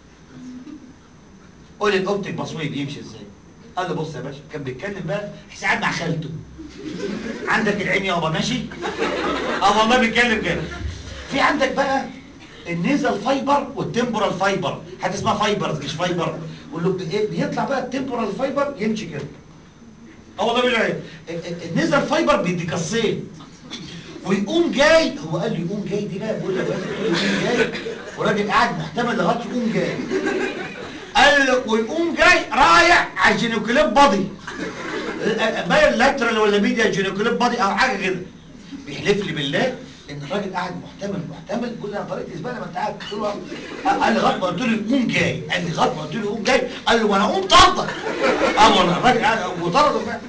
قول لي الاوبتيك باسوي بيمشي ازاي قال له بص يا باشا كان بيتكلم بقى قاعد مع خالته عندك العين يابا ماشي اه والله بيتكلم كده في عندك بقى النيزل فايبر والتمبورال فايبر حاجه اسمها فايبرز مش فايبر قول له ايه بيطلع بقى التمبورال فايبر يمشي كده اه والله بالله النيزل فايبر بيدي قصين ويقوم جاي هو قال لي يقوم جاي دي بقى بقول له بس يقوم جاي وراجل قاعد محتمل لغايه يقوم جاي قال له ويقوم جاي رايح على الجينيكوليب بادي باين لاترال ولا ميديا جينيكوليب بادي او حاجه كده بيحلف لي بالله ان الراجل قاعد محتمل محتمل يقول لي انا طريقتي زباله ما انت قاعد قلت له قال لي لغايه ما قلت له يقوم جاي قال لي لغايه ما قلت له يقوم جاي قال له وانا قمت طردك اه والله الراجل قاعد وطرده فعلا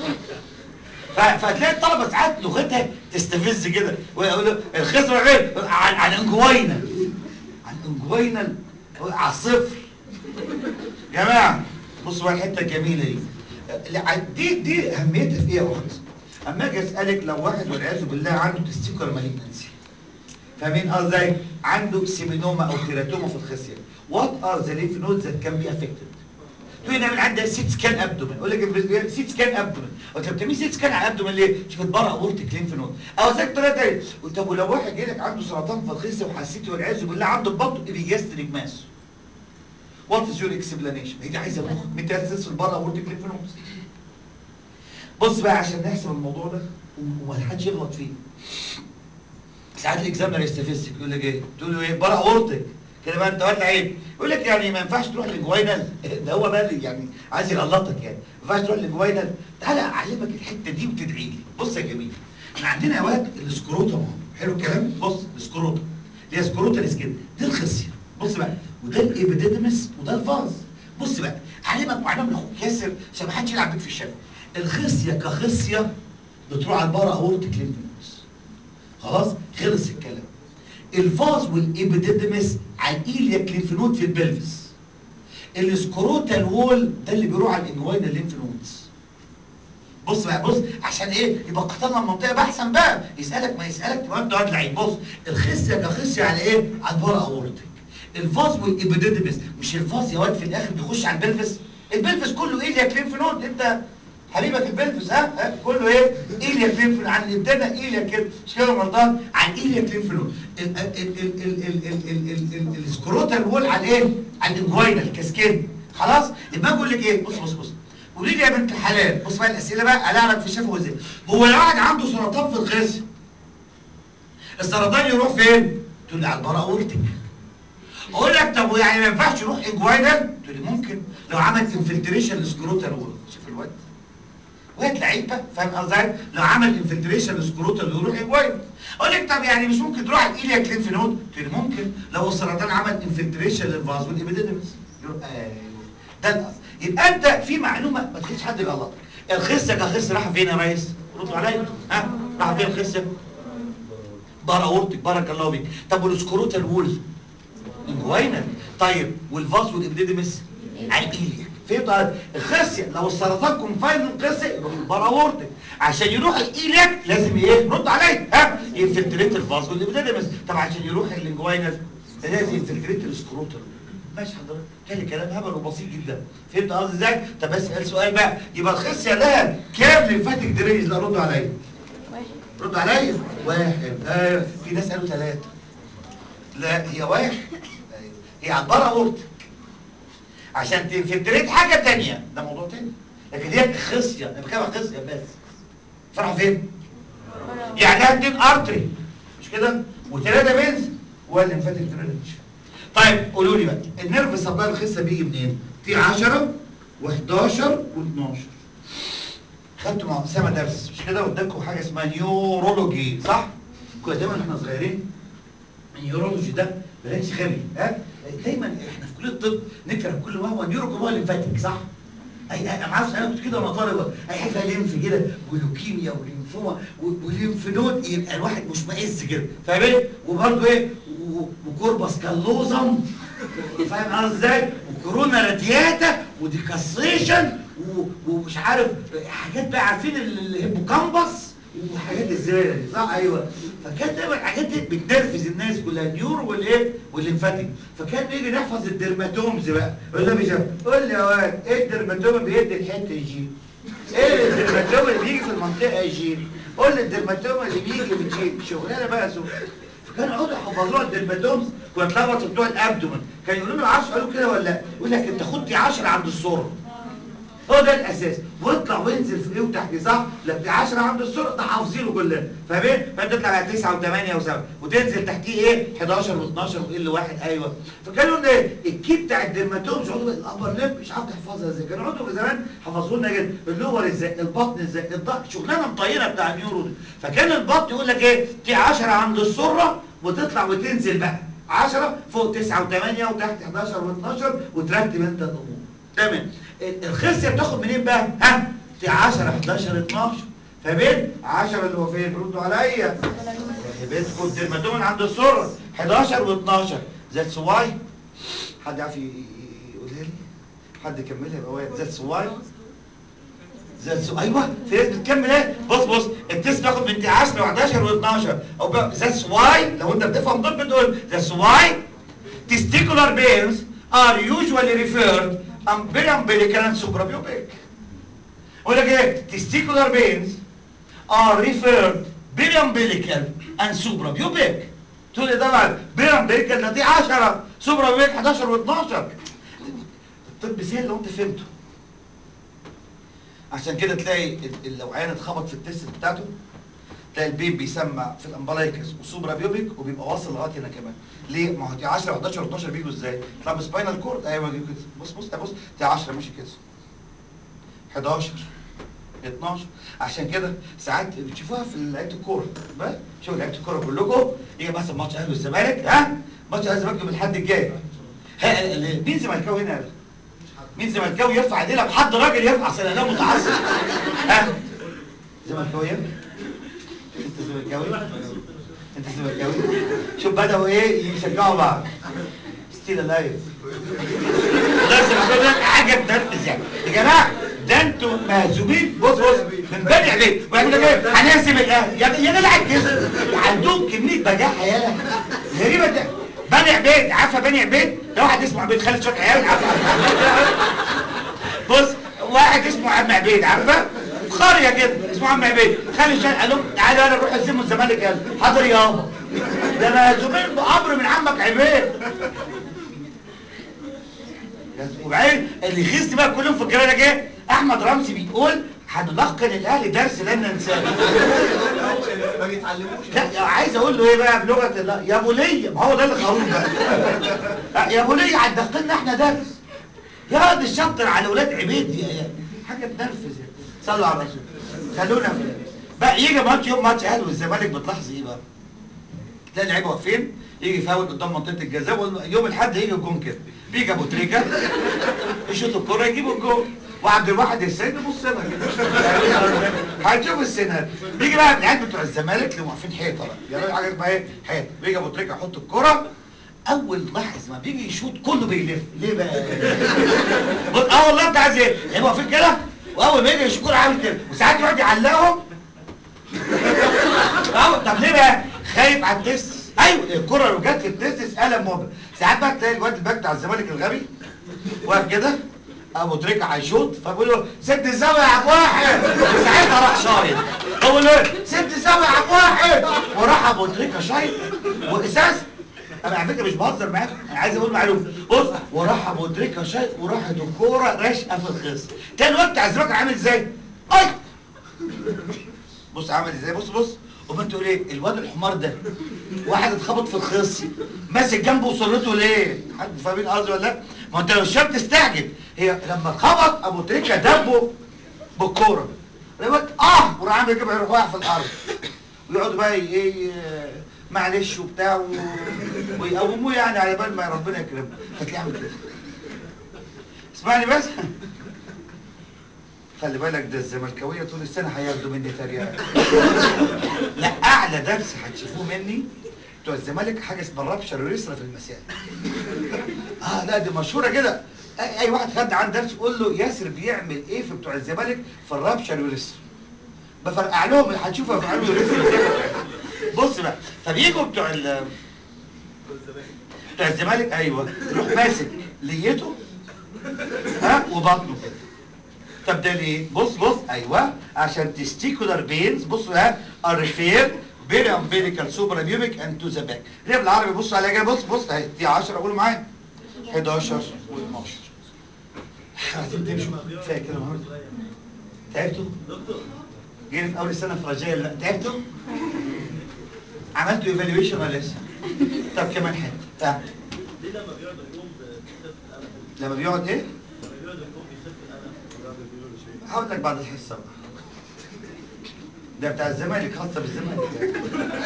ف- فتلاقي الطلبه ساعات لغتها تستفز كده ويقول له الخصم غير عن عن انجوينا عن انجوينا على الصفر جماعه بصوا بقى الحته الجميله دي لا، دي دي اهميتها في ايه يا واحد اما اجي اسالك لو واحد والعياذ بالله عنده تستيكر مالجنسي فاهمين ازاي عنده سيمينوما او تيراتوما في الخصيه وات ار ذا ليف نودز ذات كان بي افكتد تقول نعمل عندها سيت سكان ابدومن اقول لك سيت سكان ابدومن قلت له بتعملي سيت سكان على الابدومن ليه؟ شوف اتبرع اورتيك لينف نود او ذاك طريقه تانيه قلت طب ولو واحد جالك عنده سرطان في الخصيه وحسيتي والعياذ بالله عنده بطن بيجاستريك ماس وات از يور اكسبلانيشن هي دي عايزه مخ ميتاسيس في البره اورتيك لينف نود بص بقى عشان نحسب الموضوع ده وما حدش يغلط فيه ساعات الاكزامنر يستفزك يقول لك ايه تقول له ايه برا اورتك كده بقى انت واد عيب يقول لك يعني ما ينفعش تروح للجوينال ده هو بقى اللي يعني عايز يغلطك يعني ما ينفعش تروح للجوينال تعالى اعلمك الحته دي وتدعي لي بص يا جميل احنا عندنا يا واد السكروتم اهو حلو الكلام بص السكروتم اللي هي سكروتال سكين دي الخصيه بص بقى وده الابيديدمس وده الفاز بص بقى اعلمك واعلم لاخوك ياسر عشان ما حدش يلعب بيك في الشارع الخصيه كخصيه بتروح على البارا اورتيك ليمف نودز خلاص خلص الكلام الفاز والابيديدمس على الايلياك ليمف نود في البلفس السكروتال وول ده اللي بيروح على الانجوينا ليمف نودز بص بقى بص عشان ايه يبقى قطعنا المنطقه بحثا بقى يسالك ما يسالك تبقى انت قاعد لعيب بص الخصيه كخصيه على ايه على البارا اورتيك الفاز والابيديدمس مش الفاز يا واد في الاخر بيخش على البلفس البلفس كله ايلياك ليمف نود انت حبيبك البلفس ها, ها؟ كله ايه ايلياك ليمف نود عن ابتدى ايلياك كده مش كده غلطان عن ايلياك ليمف نود ال- ال- ال- ال- ال- ال- ال- ال- ال- السكروتال وول على ايه على الانجوينا الكاسكيد خلاص يبقى اقول لك ايه بص بص بص قولي لي يا بنت الحلال بص بقى الاسئله بقى العب في شافه ازاي هو لو واحد عنده سرطان في الخصيه السرطان يروح فين تقول لي على البارا اورتيك اقول لك طب يعني ما ينفعش يروح انجوينال تقول لي ممكن لو عمل انفلتريشن لسكروتال وول شوف الواد واد لعيبه فاهم قصدي لو عمل انفلتريشن لسكروتال يروح انجوينال اقول لك طب يعني مش ممكن تروح على الايلياك لينف نود تقول لي ممكن لو السرطان عمل انفلتريشن للفاز والابيديدمس يروح ايوه ده القصد يبقى انت في معلومه ما تخليش حد يغلطك الخصه كخصه رايحه فين يا ريس ردوا عليا ها رايحه فين الخصه بره اورتك بارك الله فيك طب والسكروتال وول انجوينال طيب والفاس والابديدمس على الايليا فين طيب الخصيه لو السرطان كونفاين للخصيه يروح الباراورتك عشان يروح الايلياك لازم ايه رد عليا ها ينفلتريت الفاس والابديدمس طب عشان يروح الانجوينال لازم ينفلتريت السكروتال ماشي حضرتك تاني كلام هبل وبسيط جدا فهمت قصدي ازاي طب اسال سؤال بقى يبقى الخصيه لها كام ليمفاتيك درينج لا ردوا عليا واحد رد عليا واحد ايوه في ناس قالوا ثلاثه لا هي واحد أيوة. هي عباره اورت عشان تفلتريت حاجه تانية ده موضوع تاني لكن هي خصيه انا بتكلم عن خصيه بس فرح فين يعني لها اتنين ارتري مش كده وثلاثه بنز والليمفاتيك درينج طيب قولوا لي بقى النيرف سبلاي الخصه بيجي منين في 10 و11 و12 خدتوا مع اسامه درس مش كده قدامكم حاجه اسمها نيورولوجي صح كنا دايما واحنا صغيرين النيورولوجي ده بلاش غبي ها دايما احنا في كليه الطب نكره كل ما هو نيورو هو الليمفاتيك صح اي انا ما اعرفش انا كنت كده وانا طالب اي حاجه فيها ليمف كده ولوكيميا وليمفوما و- وليمف نود يبقى الواحد مشمئز كده فاهم ايه وبرضه ايه و- وكوربس كالوزم فاهم قصدي ازاي وكورونا رادياتا وديكاسريشن و- ومش عارف حاجات بقى عارفين ال- الهيبوكامبس وحاجات الزباله دي صح ايوه فكان دايما الحاجات دي بتنرفز الناس كلها النيورو والايه والليمفاتيك فكان نيجي نحفظ الدرماتومز بقى يقول لي بيجي قول لي يا واد ايه الدرماتوم بيدي الحته يجي ايه الدرماتوم اللي بيجي في المنطقه يجي قول لي الدرماتوم اللي بيجي بتجي شغلانه بقى سوء فكان يقعدوا يحفظوها الدرماتومز كنا اتلخبط بتوع الابدومن كان يقولوا لي 10 قالوا كده ولا لا يقول لك انت خدتي 10 عند السره هو ده الاساس واطلع وانزل في ايه وتحت صح لا في 10 عند السرعه ده حافظينه كلنا فاهمين فتطلع على 9 و8 و7 وتنزل تحتيه ايه 11 و12 وال واحد ايوه فكانوا ان ايه الكي بتاع الدرماتوم يقعدوا بقى الابر ليب مش عارف تحفظها ازاي كانوا يقعدوا زمان حفظوا لنا كده اللور ازاي البطن ازاي الضغط شغلانه مطينه بتاع النيورو دي فكان البطن يقول لك ايه في 10 عند السره وتطلع وتنزل بقى 10 فوق 9 و8 وتحت 11 و12 وترتب انت الامور تمام الخصيه بتاخد منين بقى ها في 10 11 12 فبين 10 اللي هو فين ردوا عليا بيدخل الدرماتوم عند السره 11 و12 ذاتس واي حد عارف ي- ي- يقولها لي حد يكملها يبقى واحد ذاتس واي ذاتس ايوه في ناس بتكمل ايه بص بص التست بياخد من 10 و11 و12 او ذاتس واي لو انت بتفهم طب بتقول ذاتس واي testicular veins are usually referred umbilical and suprapubic يقول لك ايه testicular veins are referred umbilical and suprapubic تقول لي طبعا umbilical ده دي 10 suprapubic 11 و12 الطب سهل لو انت فهمته عشان كده تلاقي ال- لو عيان اتخبط في التست بتاعته تلاقي البيب بيسمع في الامبلايكس وسوبرا بيوبيك وبيبقى واصل لغايه هنا كمان ليه ما هو دي 10 11 12 بيجوا ازاي يطلع بسباينال كورد ايوه بيجوا كده بص بص بص دي 10 ماشي كده 11 12 عشان كده ساعات بتشوفوها في لعيبه الكوره بقى شوفوا لعيبه الكوره كلكم يجي مثلا ماتش اهلي والزمالك ها ماتش اهلي والزمالك يوم الاحد الجاي ها ال- مين زملكاوي هنا قال؟ مين زملكاوي يرفع ايديه لو حد راجل يرفع اصل انا متعصب ها زملكاوي انت زملكاوي انت زملكاوي شوف بدأوا ايه يشجعوا بعض ستيل لايف والله زملكاوي ده حاجه بتنرفز يعني يا جماعه ده انتوا مهزومين بص بص من بدري عليه ويقول لك ايه هنهزم الاهلي يا يا جدع كده عندهم كميه بجاحه يالا غريبه ده بني عبيد عارفه بني عبيد ده واحد اسمه عبيد خالد شويه عيال عارفه بص واحد اسمه عم عبيد عارفه في قريه كده اسمه عم عبيد خلي الشارع قال لهم تعالوا انا نروح الزم الزمالك قال حاضر يابا ده انا زميل بامر من عمك عبيد وبعدين اللي يخص بقى كلهم في الجرايد ايه احمد رمزي بيقول هنلقن الاهلي درس لن ننساه ما بيتعلموش لا عايز اقول له ايه بقى بلغه الله يا ابو ليا ما هو ده اللي خروج بقى لا، يا ابو ليا هتدخلنا احنا درس يا واد الشطر على ولاد عبيد يا يا حاجه تنرفز يعني صلوا على الرسول خلونا في بقى يجي ماتش يوم ماتش اهلي والزمالك بتلاحظ ايه بقى تلاقي اللعيبه واقفين يجي فاول قدام منطقه الجزاء وال- يوم الاحد يجي الجون كده بيجي ابو تريكه يشوط الكره يجيب الجون وعبد الواحد السيد يبص لها كده هتشوف السيناريو بيجي بقى العيال بتوع الزمالك اللي واقفين حيطه بقى بيعملوا حاجه اسمها ايه حيطه بيجي ابو تريكه يحط الكره اول لاحظ ما بيجي يشوط كله بيلف ليه بقى بص اه والله انت عايز ايه هيبقوا واقفين كده واول ما يجي يشوط الكره عامل كده وساعات يقعد يعلقهم اه طب ليه بقى خايف على التست ايوه الكره لو جت في التستس الم مبرم ساعات بقى تلاقي الواد الباك بتاع الزمالك الغبي واقف كده ابو تريكه هيشوط فبيقول له سد الزاويه يا عم واحد وساعتها راح شايط بقول له سد الزاويه يا عم واحد وراح ابو تريكه شايط واساس انا على فكره مش بهزر معاك انا عايز اقول معلومه بص وراح ابو تريكه شايط وراحت الكوره راشقه في الخصم تاني الواد بتاع الزمالك عامل ازاي؟ اي بص عامل ازاي بص بص وما تقول ايه الواد الحمار ده واحد اتخبط في الخص ماسك جنبه وصلته ليه حد فاهمين قصدي ولا لا ما انت لو شاب تستعجب هي لما اتخبط ابو تريكه دبه بالكوره الواد اه وراح عامل كده يروح واقع في الارض ويقعدوا بقى ايه معلش وبتاع و... ويقوموه يعني على بال ما ربنا يكرمه فتلاقيه عامل كده اسمعني بس خلي بالك ده الزملكاويه طول السنه هياخدوا مني تريقه لا اعلى درس هتشوفوه مني بتوع الزمالك حاجه اسمها الرابشر واليسرى في المسائل اه لا دي مشهوره كده اي, أي واحد خد عن درس يقول له ياسر بيعمل ايه في بتوع الزمالك في الرابشر واليسرى بفرقع لهم اللي هتشوفها في علوم اليسرى بص بقى فبيجوا بتوع ال بتوع الزمالك ايوه يروح ماسك ليته ها وبطنه كده طب ده ليه؟ بص بص ايوه عشان تستيكولار بينز بصوا ها الريفير بين امبيليكال سوبر بيوبيك اند تو ذا باك ليه بالعربي بصوا عليها كده بص بص اهي دي 10 قولوا معايا 11 و12 عايزين تمشوا كفايه كده النهارده تعبتوا؟ جينا في اول السنه في رجاء لا تعبتوا؟ عملتوا ايفالويشن ولا لسه؟ طب كمان حته تعال ليه لما بيقعد اليوم بيخف الألم؟ لما بيقعد ايه؟ لما بيقعد اليوم بيخف الألم هقول لك بعد الحصه بقى ده بتاع الزمالك خاصه بالزمالك يعني.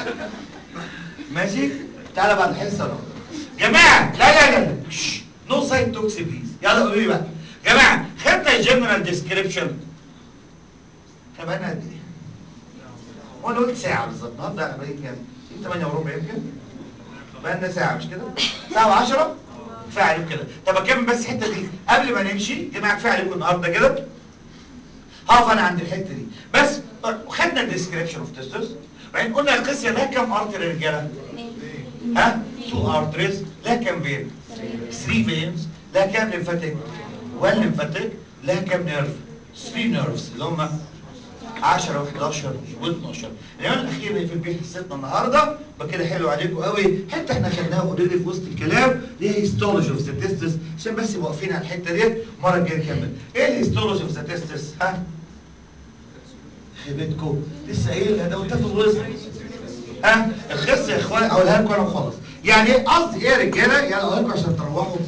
ماشي تعالى بعد الحصه بقى جماعه لا لا لا نو سايد توكس بليز يلا قولوا لي بقى جماعه خدنا الجنرال ديسكريبشن طب انا قد ايه؟ هو انا قلت ساعه بالظبط النهارده احنا بقيت كام؟ 8 وربع يمكن بقى لنا ساعه مش كده؟ ساعه و10 كفايه عليكم كده طب اكمل بس الحته دي قبل ما نمشي يا جماعه كفايه عليكم النهارده كده هقف انا عند الحته دي بس خدنا الديسكريبشن اوف تستوس بعدين قلنا القصه لها كام ارتر يا رجاله؟ ها؟ تو ارتريز لها كام فين؟ 3 فينز لها كام ليمفاتيك؟ 1 ليمفاتيك لها كام نيرف؟ 3 نيرفز اللي هم 10 و11 و12 العنوان الاخير اللي في البيت حصتنا النهارده بكده حلو عليكم قوي حته احنا خدناها اوريدي في وسط الكلام اللي هي هيستولوجي اوف ذا تيستس عشان بس يبقوا واقفين على الحته ديت المره الجايه نكمل ايه الهيستولوجي اوف ذا تيستس ها خيبتكم لسه قايل ده قلتها في الوسط ها الخص يا اخوان اقولها لكم انا وخلاص يعني ايه قصدي ايه يا رجاله يلا اقول لكم عشان تروحوا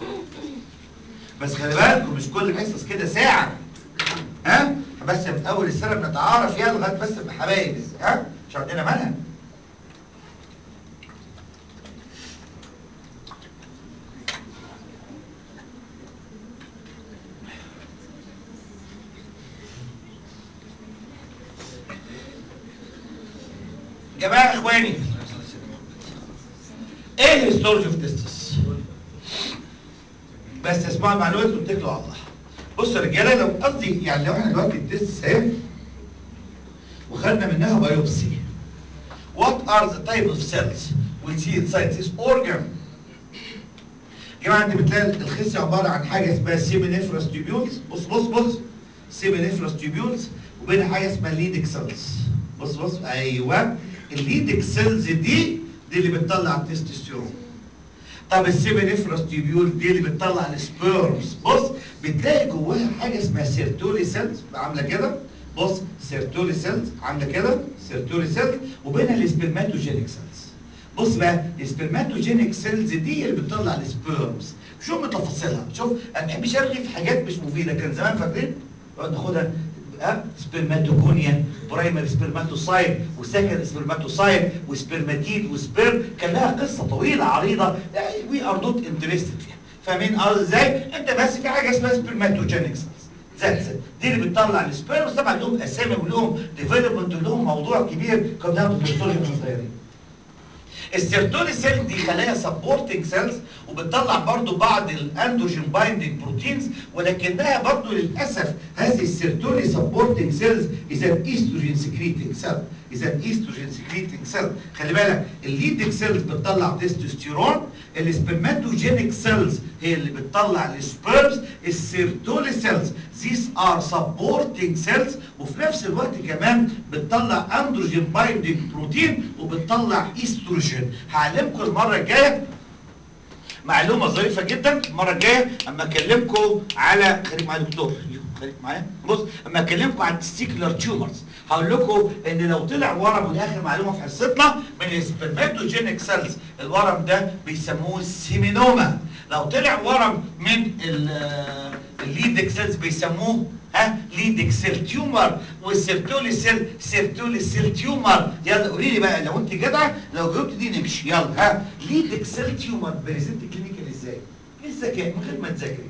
بس خلي بالكم مش كل حصص كده ساعه ها بس من اول السنه بنتعارف يا لغايه بس نبقى حبايب ها مش عندنا منهج جماعه اخواني ايه الهيستولوجي اوف تيستس بس اسمعوا المعلومات واتكلوا على الله بصوا يا رجاله لو قصدي يعني لو احنا دلوقتي التيست اهي وخدنا منها بايوبسي what are the type of cells we see inside this organ يا جماعه انت بتلاقي الخصيه عباره عن حاجه اسمها سيمينيفرس تيبيولز بص بص بص سيمينيفرس تيبيولز وبين حاجه اسمها ليدك سيلز بص بص ايوه الليدك سيلز دي دي اللي بتطلع التستوستيرون طب السيمينيفرس تيبيول دي اللي بتطلع السبيرمز بص بتلاقي جواها حاجه اسمها سيرتولي سيلز عامله كده بص سيرتولي سيلز عامله كده سيرتولي سيلز وبينها السبرماتوجينيك سيلز بص بقى السبرماتوجينيك سيلز دي اللي بتطلع السبيرمز شوف تفاصيلها شوف انا ما بحبش ارغي في حاجات مش مفيده كان زمان فاكرين نقعد ناخدها ها سبرماتوجونيا برايمري سبرماتوسايت وسكند سبرماتوسايت وسبرماتيد وسبرم كان لها قصه طويله عريضه وي ار نوت انترستد فيها فاهمين قصدي ازاي؟ انت بس في حاجه اسمها سبرماتوجينيك سيلز ذاتس دي اللي بتطلع السبيرمز طبعا لهم اسامي ولهم ديفلوبمنت ولهم موضوع كبير كنا بناخده في الهيستولوجي واحنا صغيرين السيرتولي سيل دي خلايا سبورتنج سيلز وبتطلع برضو بعض الاندروجين بايندنج بروتينز ولكنها برضو للاسف هذه السيرتولي سبورتنج سيلز از ان ايستروجين سكريتنج سيل اذا ايستروجين سكريتنج سيل خلي بالك الليدنج سيلز بتطلع تستوستيرون السبرماتوجينيك سيلز هي اللي بتطلع السبيرمز السيرتولي سيلز these are supporting cells وفي نفس الوقت كمان بتطلع اندروجين بايندينج بروتين وبتطلع ايستروجين هعلمكم المره الجايه معلومه ظريفه جدا المره الجايه اما اكلمكم على خليك معايا يا دكتور خليك معايا بص اما اكلمكم على التستيكولار تيومرز هقول لكم ان لو طلع ورم ودي اخر معلومه في حصتنا من السبرماتوجينيك سيلز الورم ده بيسموه السيمينوما لو طلع ورم من ال- الليدك سيلز بيسموه ها ليدك سيل تيومر والسيرتولي سيل سيرتولي سيل تيومر يلا قولي لي بقى لو انت جدع لو جاوبت دي نمشي يلا ها ليدك سيل تيومر بريزنت كلينيكال ازاي؟ بالذكاء من غير ما تذاكري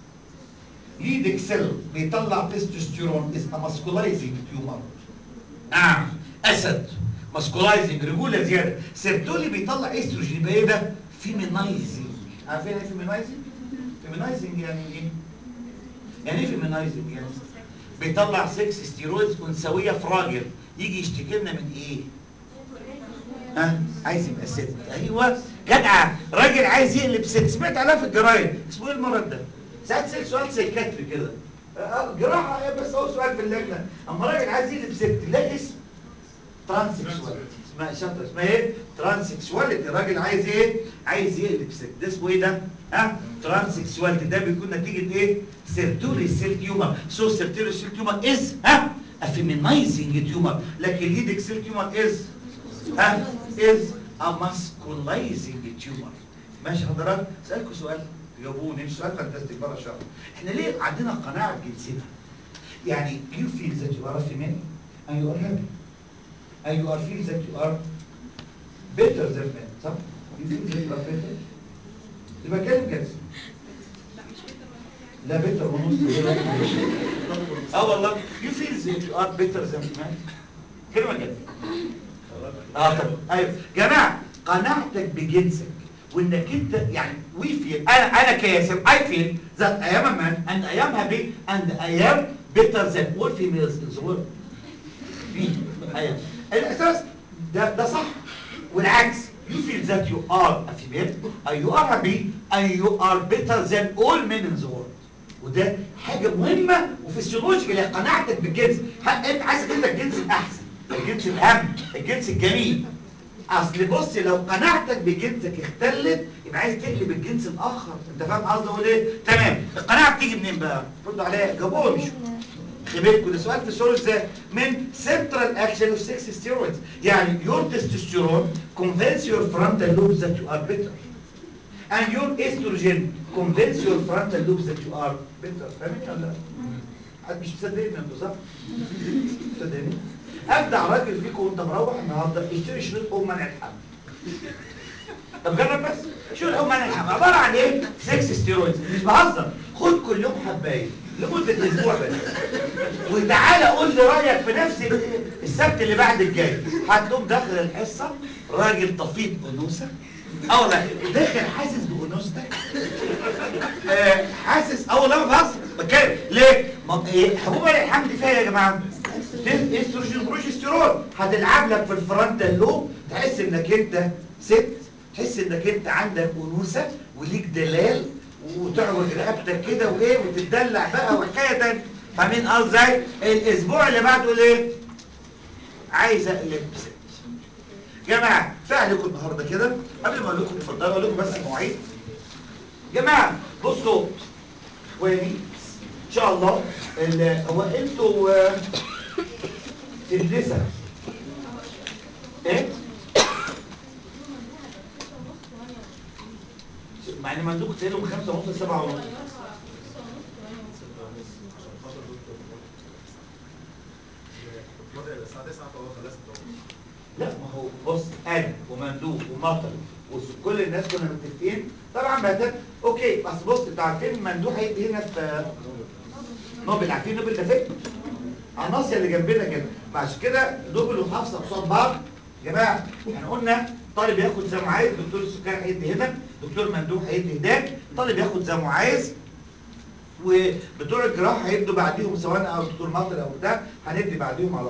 ليدك سيل بيطلع تستوستيرون اسمها ماسكولايزنج تيومر نعم اسد ماسكولايزنج رجوله زياده سيرتولي بيطلع استروجين يبقى ايه ده؟ فيمينايزنج عارفين ايه فيمينايزنج؟ فيمينايزنج يعني ايه؟ يعني ايه فيمينايزنج يعني؟ بيطلع 6 ستيرويدز انثويه في راجل يجي يشتكي لنا من ايه؟ ها عايز يبقى ست ايوه جدع راجل عايز يقلب ست سمعت عليها في الجرايد اسمه ايه المرض ده؟ ساعات سأل سؤال سيكاتري كده آه، جراحه ايه بس هو سؤال في اللجنه اما راجل عايز يقلب ست لا اسم ترانسكسواليتي اسمها شاطر اسمها ايه؟ ترانسكسواليتي الراجل عايز ايه؟ عايز يقلب ست ده اسمه ايه ده؟ ها؟ ترانسكسواليتي ده بيكون نتيجه ايه؟ سيرتولي سيل تيومر سو سيرتولي سيل تيومر از ها؟ افيمينايزنج تيومر لكن ليدك سيل تيومر از ها؟ از ا ماسكولايزنج تيومر ماشي حضرتك؟ اسالكم سؤال تجاوبوني مش سؤال فانتستيك بره الشر احنا ليه عندنا قناعه بجنسنا؟ يعني you feel that you are a female and you are happy and you are feel that you are better than men صح؟ You feel that you are better يبقى كلام كده لا better ونص اه والله you feel that you are better than men كلمة كده اه طب ايوه جماعة قناعتك بجنسك وانك انت يعني وي فيل انا انا كياسر I feel that I am a man and I am happy and I am better than all females in the world ايوه الاساس ده ده صح والعكس you feel that you are a female and you are happy and you are better than all men in the world وده حاجة مهمة وفسيولوجية اللي قناعتك بالجنس ها- انت عايز انت الجنس الاحسن الجنس الاهم الجنس الجميل اصل بص لو قناعتك بجنسك اختلت يبقى عايز تقلب الجنس الاخر انت فاهم قصدي اقول ايه تمام القناعه بتيجي منين بقى ردوا عليا جاوبوني خلي بالكوا ده سؤال في السؤال ازاي من central action of sex steroids يعني your testosterone convince your frontal lobes that you are better and your estrogen convince your frontal lobes that you are better فاهمين ولا لا؟ حد مش مصدقني انتوا صح؟ مصدقني؟ ابدع راجل فيكم وانت مروح النهارده اشتري شريط ام منع الحمل طب جرب بس شو الام منع الحمل عباره عن ايه؟ سكس ستيرويدز مش بهزر خد كل يوم حبايه لمده اسبوع بس وتعالى قول لي رايك في نفس ال- السبت اللي بعد الجاي هتقوم داخل الحصه راجل طفيت انوثه اه والله داخل حاسس بانوثتك آه، حاسس اه والله ما بهزر بتكلم ليه؟ ما ايه حبوب الحمل دي فيها إيه يا جماعه استروجين بروجستيرون هتلعب لك في الفرونتال لوب تحس انك انت ست تحس انك انت عندك انوثه وليك دلال وتعوج رقبتك كده وايه وتتدلع بقى وحكايه تانيه فاهمين قصدي ازاي؟ الاسبوع اللي بعده يقول ايه؟ عايز اقلب ست جماعه كفايه عليكم النهارده كده قبل ما اقول لكم اتفضلوا اقول لكم بس المواعيد جماعه بصوا ويعني ان شاء الله ال- هو انتوا آه، في النساء ايه مع ان مندوب تقريبا من 5 ونص ل 7 ونص لا ما هو بص انا ومندوب ومطر وكل الناس كنا متفقين طبعا بعد اوكي بس بص انتوا عارفين مندوب هيدي هنا في نوبل عارفين نوبل ده فين؟ على الناصيه اللي جنبنا كده عشان كده نوبل وحفصه قصاد بعض يا جماعه احنا قلنا طالب ياخد زي ما عايز دكتور السكري هيدي هنا دكتور مندوب هيدي هناك طالب ياخد زي ما عايز وبتوع الجراحه هيدوا بعديهم سواء او دكتور مطر او بتاع هندي بعديهم على طول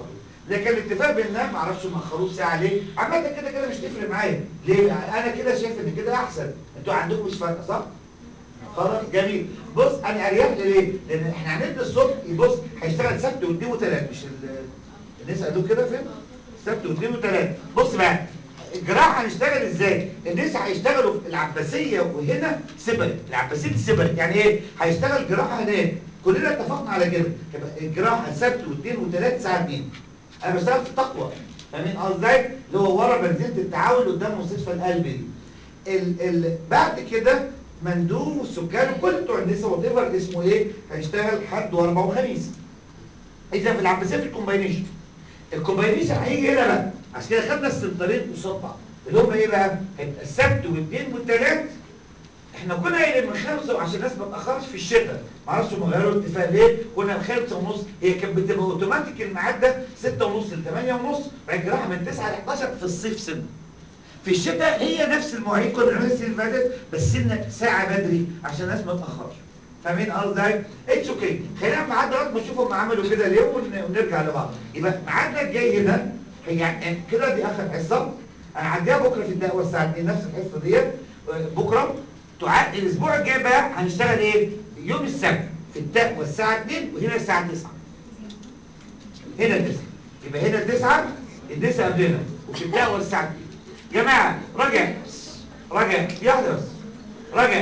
لكن الاتفاق بيننا ما اعرفش مأخروه ساعه ليه عامه كده كده مش تفرق معايا ليه انا كده شايف ان كده احسن انتوا عندكم مش فارقه صح خلاص جميل بص انا اريح لي ليه لان احنا هندي الصبح بص هيشتغل سبت واثنين وثلاث مش ال- الناس قالوا كده فين سبت واثنين وثلاث بص بقى الجراحه هنشتغل ازاي الناس هيشتغلوا في العباسيه وهنا سبرت العباسيه سبرت يعني ايه هيشتغل جراحه هناك كلنا اتفقنا على كده يبقى الجراحه سبت واثنين وثلاث ساعه اتنين انا بشتغل في تقوى فاهمين قصدي ازاي اللي هو ورا بنزينه التعاون قدام مستشفى القلب دي ال ال بعد كده مندوب والسكان وكل بتوع النساء وات ايفر اسمه ايه هيشتغل حد واربع وخميس اذا في العباسيه في الكومباينيشن الكومباينيشن هيجي هنا بقى عشان كده خدنا السنترين قصاد بعض اللي هم ايه بقى هيبقى السبت والاثنين والثلاث احنا كنا قايلين من خمسة وعشان الناس ما تاخرش في الشتاء ما اعرفش هم غيروا الاتفاق ليه كنا من خمسة ونص هي كانت بتبقى اوتوماتيك الميعاد ده 6 ونص ل 8 ونص بعد الجراحه من 9 ل 11 في الصيف سنه في الشتاء هي نفس المواعيد كنا بنعملها السنه اللي فاتت بس سنه ساعه بدري عشان الناس ما تاخرش فاهمين قصدي اتس اوكي خلينا في ميعاد دلوقتي ما نشوف هم عملوا كده ليه ون- ونرجع لبعض يبقى ميعادنا الجاي هنا هي يعني كده دي اخر حصه انا هعديها بكره في الدقيقه والساعه 2 نفس الحصه ديت آه، بكره تعاد الاسبوع الجاي بقى هنشتغل ايه يوم السبت في التاء والساعه 2 وهنا الساعه 9 هنا 9 يبقى هنا 9 النساء قبلنا وفي التاء والساعه 2 جماعه راجع راجع يحدث راجع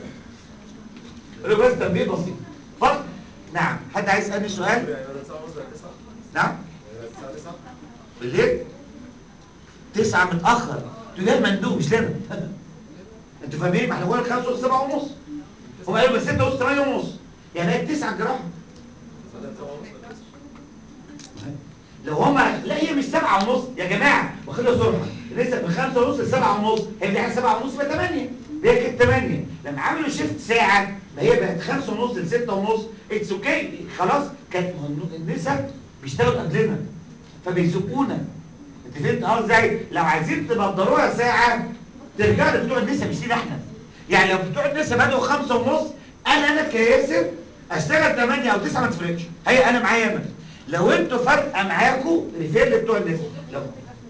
بس تنبيه بسيط فصل نعم حد عايز يسالني سؤال نعم بالليل تسعة متأخر تلاقي مندوب مش لنا انتوا فاهمين ما احنا قلنا خمسة ونص سبعة ونص هم قالوا من ستة ونص ثمانية ونص يعني هي تسعة جراحة لو هم لا هي مش سبعة ونص يا جماعة واخدها صرحة لسه من خمسة ونص لسبعة ونص هي دي سبعة ونص يبقى ثمانية دي كانت ثمانية لما عملوا شيفت ساعة ما هي بقت خمسة ونص لستة ونص اتس اوكي خلاص كانت النساء بيشتغلوا قبلنا فبيزقونا انت فهمت اه ازاي لو عايزين تبدروها ساعة ترجعوا لبتوع النساء مش لينا احنا يعني لو بتوع النساء بدأوا خمسة ونص انا انا كياسر اشتغل 8 او 9 ما تفرقش هي انا معايا انا لو انتوا فارقه معاكم ريفير لبتوع النساء لو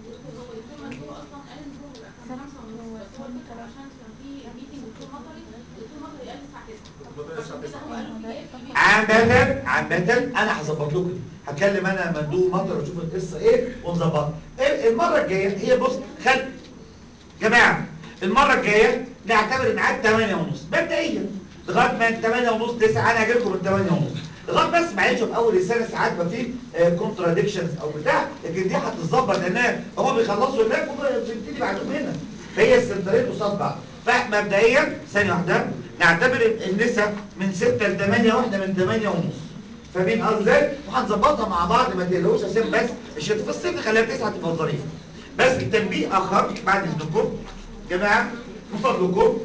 عامة عامة انا هظبط لكم دي. هكلم انا مندوب مطر واشوف القصه ايه ونظبطها إيه المره الجايه هي بص خل جماعه المره الجايه نعتبر الميعاد 8 ونص مبدئيا لغايه ما 8 ونص 9 انا هاجي لكم من 8 ونص لغايه بس معلش في اول السنه ساعات ما في كونتراديكشنز او بتاع لكن دي هتتظبط لان هم بيخلصوا هناك وبنبتدي بعدهم هنا فهي السنترين قصاد بعض فمبدئيا ثانيه واحده نعتبر النساء من 6 ل 8 واحده من 8 ونص فاهمين قصدي ازاي وهنظبطها مع بعض ما تقلقوش عشان بس الشتاء في الصيف نخليها 9 تبقى ظريفه بس التنبيه اخر بعد اذنكم جماعه من فضلكم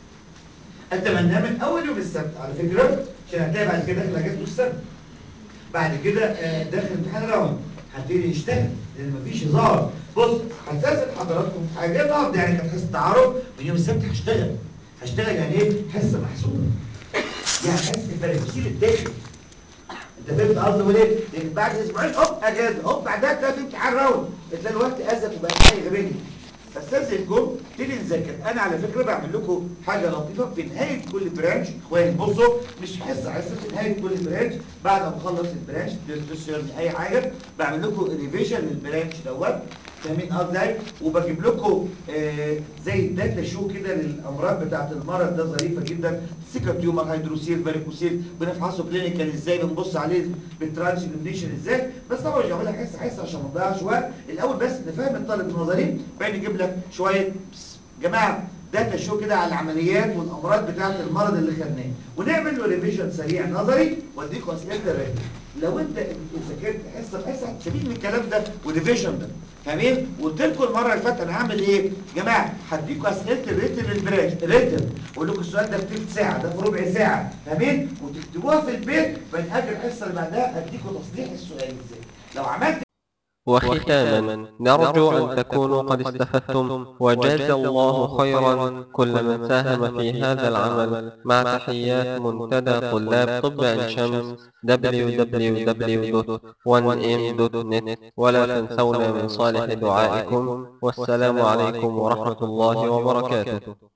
اتمنى من اول يوم السبت على فكره عشان هتلاقي بعد كده داخل اجازه السبت بعد كده آه، داخل امتحان راوند هبتدي يشتغل لان مفيش هزار بص هستاذن حضراتكم في حاجه النهارده يعني كانت حصه تعارف من يوم السبت هشتغل هشتغل يعني ايه حصه محسوبه يعني حصه البراميل الداخلي انت فهمت قصدي اقول ايه؟ لان بعد اسبوعين هوب اجازه هوب بعدها تلاقي في امتحان راوند تلاقي الوقت ازف وبقى حاجه غبيه استاذنكم تيجي نذاكر انا على فكره بعمل لكم حاجه لطيفه في نهايه كل برانش اخواني بصوا مش حصه حصه في نهايه كل برانش بعد ما اخلص البرانش ديسكشن اي حاجه بعمل لكم ريفيجن للبرانش دوت فاهمين قصدي ازاي وبجيب لكم آه زي داتا شو كده للامراض بتاعه المرض ده ظريفه جدا سيكا تيومر هيدروسيل فاريكوسيل بنفحصه كلينيكال ازاي بنبص عليه بالترانسليميشن ازاي بس طبعا مش هعملها حصه حصه عشان ما نضيعش وقت الاول بس نفهم الطالب النظري بعدين نجيب لك شويه بس. جماعه داتا شو كده على العمليات والامراض بتاعه المرض اللي خدناه ونعمل له ريفيجن سريع نظري واديكم اسئله الريفيجن لو انت ذاكرت حصه بحصه هتستفيد من الكلام ده وريفيجن ده فاهمين وقلت لكم المره اللي فاتت انا هعمل ايه يا جماعه هديكم اسئله الريتن للبراش ريتن اقول لكم السؤال ده في ثلث ساعه ده في ربع ساعه فاهمين وتكتبوها في البيت بعد اجي الحصه اللي بعدها اديكم تصليح السؤال ازاي لو عملت وختاما نرجو أن تكونوا قد استفدتم وجاز الله خيرا كل من ساهم في هذا العمل مع تحيات منتدى طلاب طب عين شمس www.1m.net ولا تنسونا من صالح دعائكم والسلام عليكم ورحمة الله وبركاته